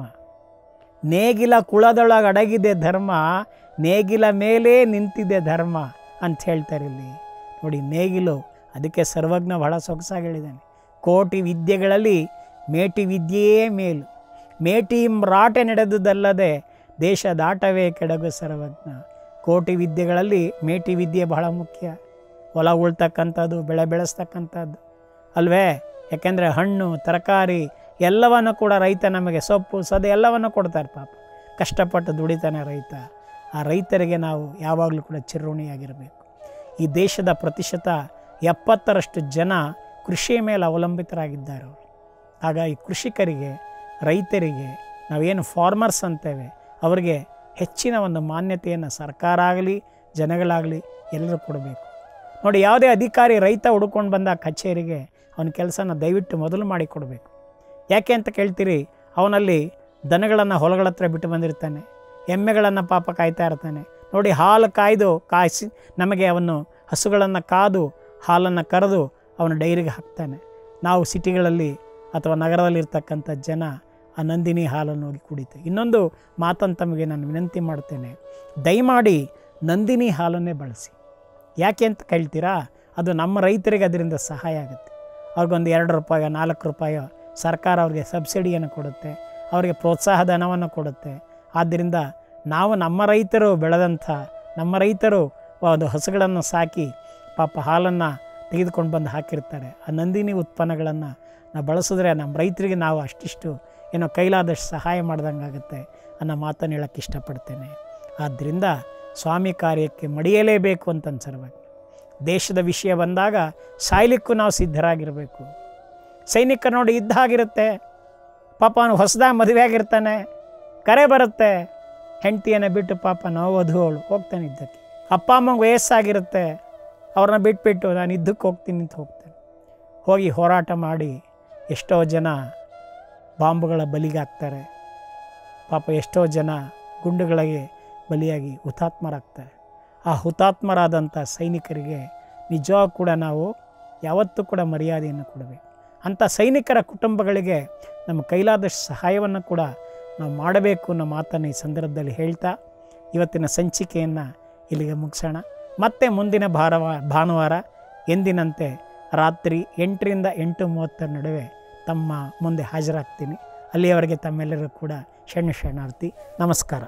ನೇಗಿಲ ಕುಳದೊಳಗೆ ಅಡಗಿದೆ ಧರ್ಮ ನೇಗಿಲ ಮೇಲೆ ನಿಂತಿದೆ ಧರ್ಮ ಅಂತ ಹೇಳ್ತಾರೆ ಇಲ್ಲಿ ನೋಡಿ ನೇಗಿಲು ಅದಕ್ಕೆ ಸರ್ವಜ್ಞ ಬಹಳ ಸೊಗಸಾಗಿ ಹೇಳಿದ್ದಾನೆ ಕೋಟಿ ವಿದ್ಯೆಗಳಲ್ಲಿ ಮೇಟಿ ವಿದ್ಯೆಯೇ ಮೇಲು ಮೇಟಿ ರಾಟೆ ನಡೆದುದಲ್ಲದೆ ದೇಶ ದಾಟವೇ ಕೆಡಗು ಸರ್ವಜ್ಞ ಕೋಟಿ ವಿದ್ಯೆಗಳಲ್ಲಿ ಮೇಟಿ ವಿದ್ಯೆ ಬಹಳ ಮುಖ್ಯ ಹೊಲ ಉಳ್ತಕ್ಕಂಥದ್ದು ಬೆಳೆ ಬೆಳೆಸ್ತಕ್ಕಂಥದ್ದು ಅಲ್ವೇ ಯಾಕೆಂದರೆ ಹಣ್ಣು ತರಕಾರಿ ಎಲ್ಲವನ್ನು ಕೂಡ ರೈತ ನಮಗೆ ಸೊಪ್ಪು ಸದೆ ಎಲ್ಲವನ್ನು ಕೊಡ್ತಾರೆ ಪಾಪ ಕಷ್ಟಪಟ್ಟು ದುಡಿತಾನೆ ರೈತ ಆ ರೈತರಿಗೆ ನಾವು ಯಾವಾಗಲೂ ಕೂಡ ಚಿರುಣಿಯಾಗಿರಬೇಕು ಈ ದೇಶದ ಪ್ರತಿಶತ ಎಪ್ಪತ್ತರಷ್ಟು ಜನ ಕೃಷಿಯ ಮೇಲೆ ಅವಲಂಬಿತರಾಗಿದ್ದಾರೆ ಅವರು ಆಗ ಈ ಕೃಷಿಕರಿಗೆ ರೈತರಿಗೆ ನಾವೇನು ಫಾರ್ಮರ್ಸ್ ಅಂತೇವೆ ಅವರಿಗೆ ಹೆಚ್ಚಿನ ಒಂದು ಮಾನ್ಯತೆಯನ್ನು ಸರ್ಕಾರ ಆಗಲಿ ಜನಗಳಾಗಲಿ ಎಲ್ಲರೂ ಕೊಡಬೇಕು ನೋಡಿ ಯಾವುದೇ ಅಧಿಕಾರಿ ರೈತ ಹುಡ್ಕೊಂಡು ಬಂದ ಕಚೇರಿಗೆ ಅವನ ಕೆಲಸನ ದಯವಿಟ್ಟು ಮೊದಲು ಮಾಡಿ ಕೊಡಬೇಕು ಯಾಕೆ ಅಂತ ಕೇಳ್ತೀರಿ ಅವನಲ್ಲಿ ದನಗಳನ್ನು ಹೊಲಗಳ ಹತ್ರ ಬಿಟ್ಟು ಬಂದಿರ್ತಾನೆ ಎಮ್ಮೆಗಳನ್ನು ಪಾಪ ಕಾಯ್ತಾ ಇರ್ತಾನೆ ನೋಡಿ ಹಾಲು ಕಾಯ್ದು ಕಾಯಿಸಿ ನಮಗೆ ಅವನು ಹಸುಗಳನ್ನು ಕಾದು ಹಾಲನ್ನು ಕರೆದು ಅವನ ಡೈರಿಗೆ ಹಾಕ್ತಾನೆ ನಾವು ಸಿಟಿಗಳಲ್ಲಿ ಅಥವಾ ನಗರದಲ್ಲಿರ್ತಕ್ಕಂಥ ಜನ ಆ ನಂದಿನಿ ಹಾಲನ್ನು ಹೋಗಿ ಕುಡಿತೇವೆ ಇನ್ನೊಂದು ಮಾತನ್ನು ತಮಗೆ ನಾನು ವಿನಂತಿ ಮಾಡ್ತೇನೆ ದಯಮಾಡಿ ನಂದಿನಿ ಹಾಲನ್ನೇ ಬಳಸಿ ಯಾಕೆ ಅಂತ ಕೇಳ್ತೀರಾ ಅದು ನಮ್ಮ ರೈತರಿಗೆ ಅದರಿಂದ ಸಹಾಯ ಆಗುತ್ತೆ ಅವ್ರಿಗೊಂದು ಎರಡು ರೂಪಾಯೋ ನಾಲ್ಕು ಪಾಯೋ ಸರ್ಕಾರ ಅವ್ರಿಗೆ ಸಬ್ಸಿಡಿಯನ್ನು ಕೊಡುತ್ತೆ ಅವರಿಗೆ ಪ್ರೋತ್ಸಾಹ ಧನವನ್ನು ಕೊಡುತ್ತೆ ಆದ್ದರಿಂದ ನಾವು ನಮ್ಮ ರೈತರು ಬೆಳೆದಂಥ ನಮ್ಮ ರೈತರು ಒಂದು ಹಸುಗಳನ್ನು ಸಾಕಿ ಪಾಪ ಹಾಲನ್ನು ತೆಗೆದುಕೊಂಡು ಬಂದು ಹಾಕಿರ್ತಾರೆ ಆ ನಂದಿನಿ ಉತ್ಪನ್ನಗಳನ್ನು ನಾವು ಬಳಸಿದ್ರೆ ನಮ್ಮ ರೈತರಿಗೆ ನಾವು ಅಷ್ಟಿಷ್ಟು ಏನೋ ಕೈಲಾದಷ್ಟು ಸಹಾಯ ಮಾಡ್ದಂಗೆ ಆಗುತ್ತೆ ಅನ್ನೋ ಮಾತನ್ನು ಹೇಳೋಕ್ಕೆ ಇಷ್ಟಪಡ್ತೇನೆ ಆದ್ದರಿಂದ ಸ್ವಾಮಿ ಕಾರ್ಯಕ್ಕೆ ಮಡಿಯಲೇಬೇಕು ಅಂತ ಅನ್ಸರ್ಬೇಕು ದೇಶದ ವಿಷಯ ಬಂದಾಗ ಸಾಯ್ಲಿಕ್ಕೂ ನಾವು ಸಿದ್ಧರಾಗಿರಬೇಕು ಸೈನಿಕ ನೋಡಿ ಯುದ್ಧ ಆಗಿರುತ್ತೆ ಪಾಪ ಅವನು ಹೊಸದಾಗಿ ಮದುವೆ ಆಗಿರ್ತಾನೆ ಕರೆ ಬರುತ್ತೆ ಹೆಂಡತಿಯನ್ನು ಬಿಟ್ಟು ಪಾಪ ನಾವು ವಧುವಳು ಹೋಗ್ತಾನೆ ಯುದ್ಧಕ್ಕೆ ಅಪ್ಪ ಅಮ್ಮಂಗೆ ವಯಸ್ಸಾಗಿರುತ್ತೆ ಅವ್ರನ್ನ ಬಿಟ್ಬಿಟ್ಟು ನಾನು ಯುದ್ಧಕ್ಕೆ ಹೋಗ್ತೀನಿ ಅಂತ ಹೋಗ್ತೇನೆ ಹೋಗಿ ಹೋರಾಟ ಮಾಡಿ ಎಷ್ಟೋ ಜನ ಬಾಂಬುಗಳ ಬಲಿಗಾಗ್ತಾರೆ ಪಾಪ ಎಷ್ಟೋ ಜನ ಗುಂಡುಗಳಿಗೆ ಬಲಿಯಾಗಿ ಹುತಾತ್ಮರಾಗ್ತಾರೆ ಆ ಹುತಾತ್ಮರಾದಂಥ ಸೈನಿಕರಿಗೆ ನಿಜವಾಗ ಕೂಡ ನಾವು ಯಾವತ್ತೂ ಕೂಡ ಮರ್ಯಾದೆಯನ್ನು ಕೊಡಬೇಕು ಅಂಥ ಸೈನಿಕರ ಕುಟುಂಬಗಳಿಗೆ ನಮ್ಮ ಕೈಲಾದಷ್ಟು ಸಹಾಯವನ್ನು ಕೂಡ ನಾವು ಮಾಡಬೇಕು ಅನ್ನೋ ಮಾತನ್ನು ಈ ಸಂದರ್ಭದಲ್ಲಿ ಹೇಳ್ತಾ ಇವತ್ತಿನ ಸಂಚಿಕೆಯನ್ನು ಇಲ್ಲಿಗೆ ಮುಗಿಸೋಣ ಮತ್ತೆ ಮುಂದಿನ ಭಾರವ ಭಾನುವಾರ ಎಂದಿನಂತೆ ರಾತ್ರಿ ಎಂಟರಿಂದ ಎಂಟು ಮೂವತ್ತರ ನಡುವೆ ತಮ್ಮ ಮುಂದೆ ಹಾಜರಾಗ್ತೀನಿ ಅಲ್ಲಿಯವರೆಗೆ ತಮ್ಮೆಲ್ಲರೂ ಕೂಡ ಶರಣ ಶರಣಾರ್ಥಿ ನಮಸ್ಕಾರ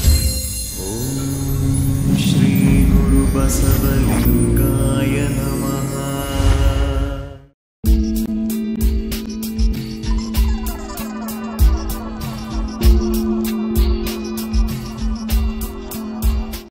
श्रीगुरुबसवलिङ्गाय नमः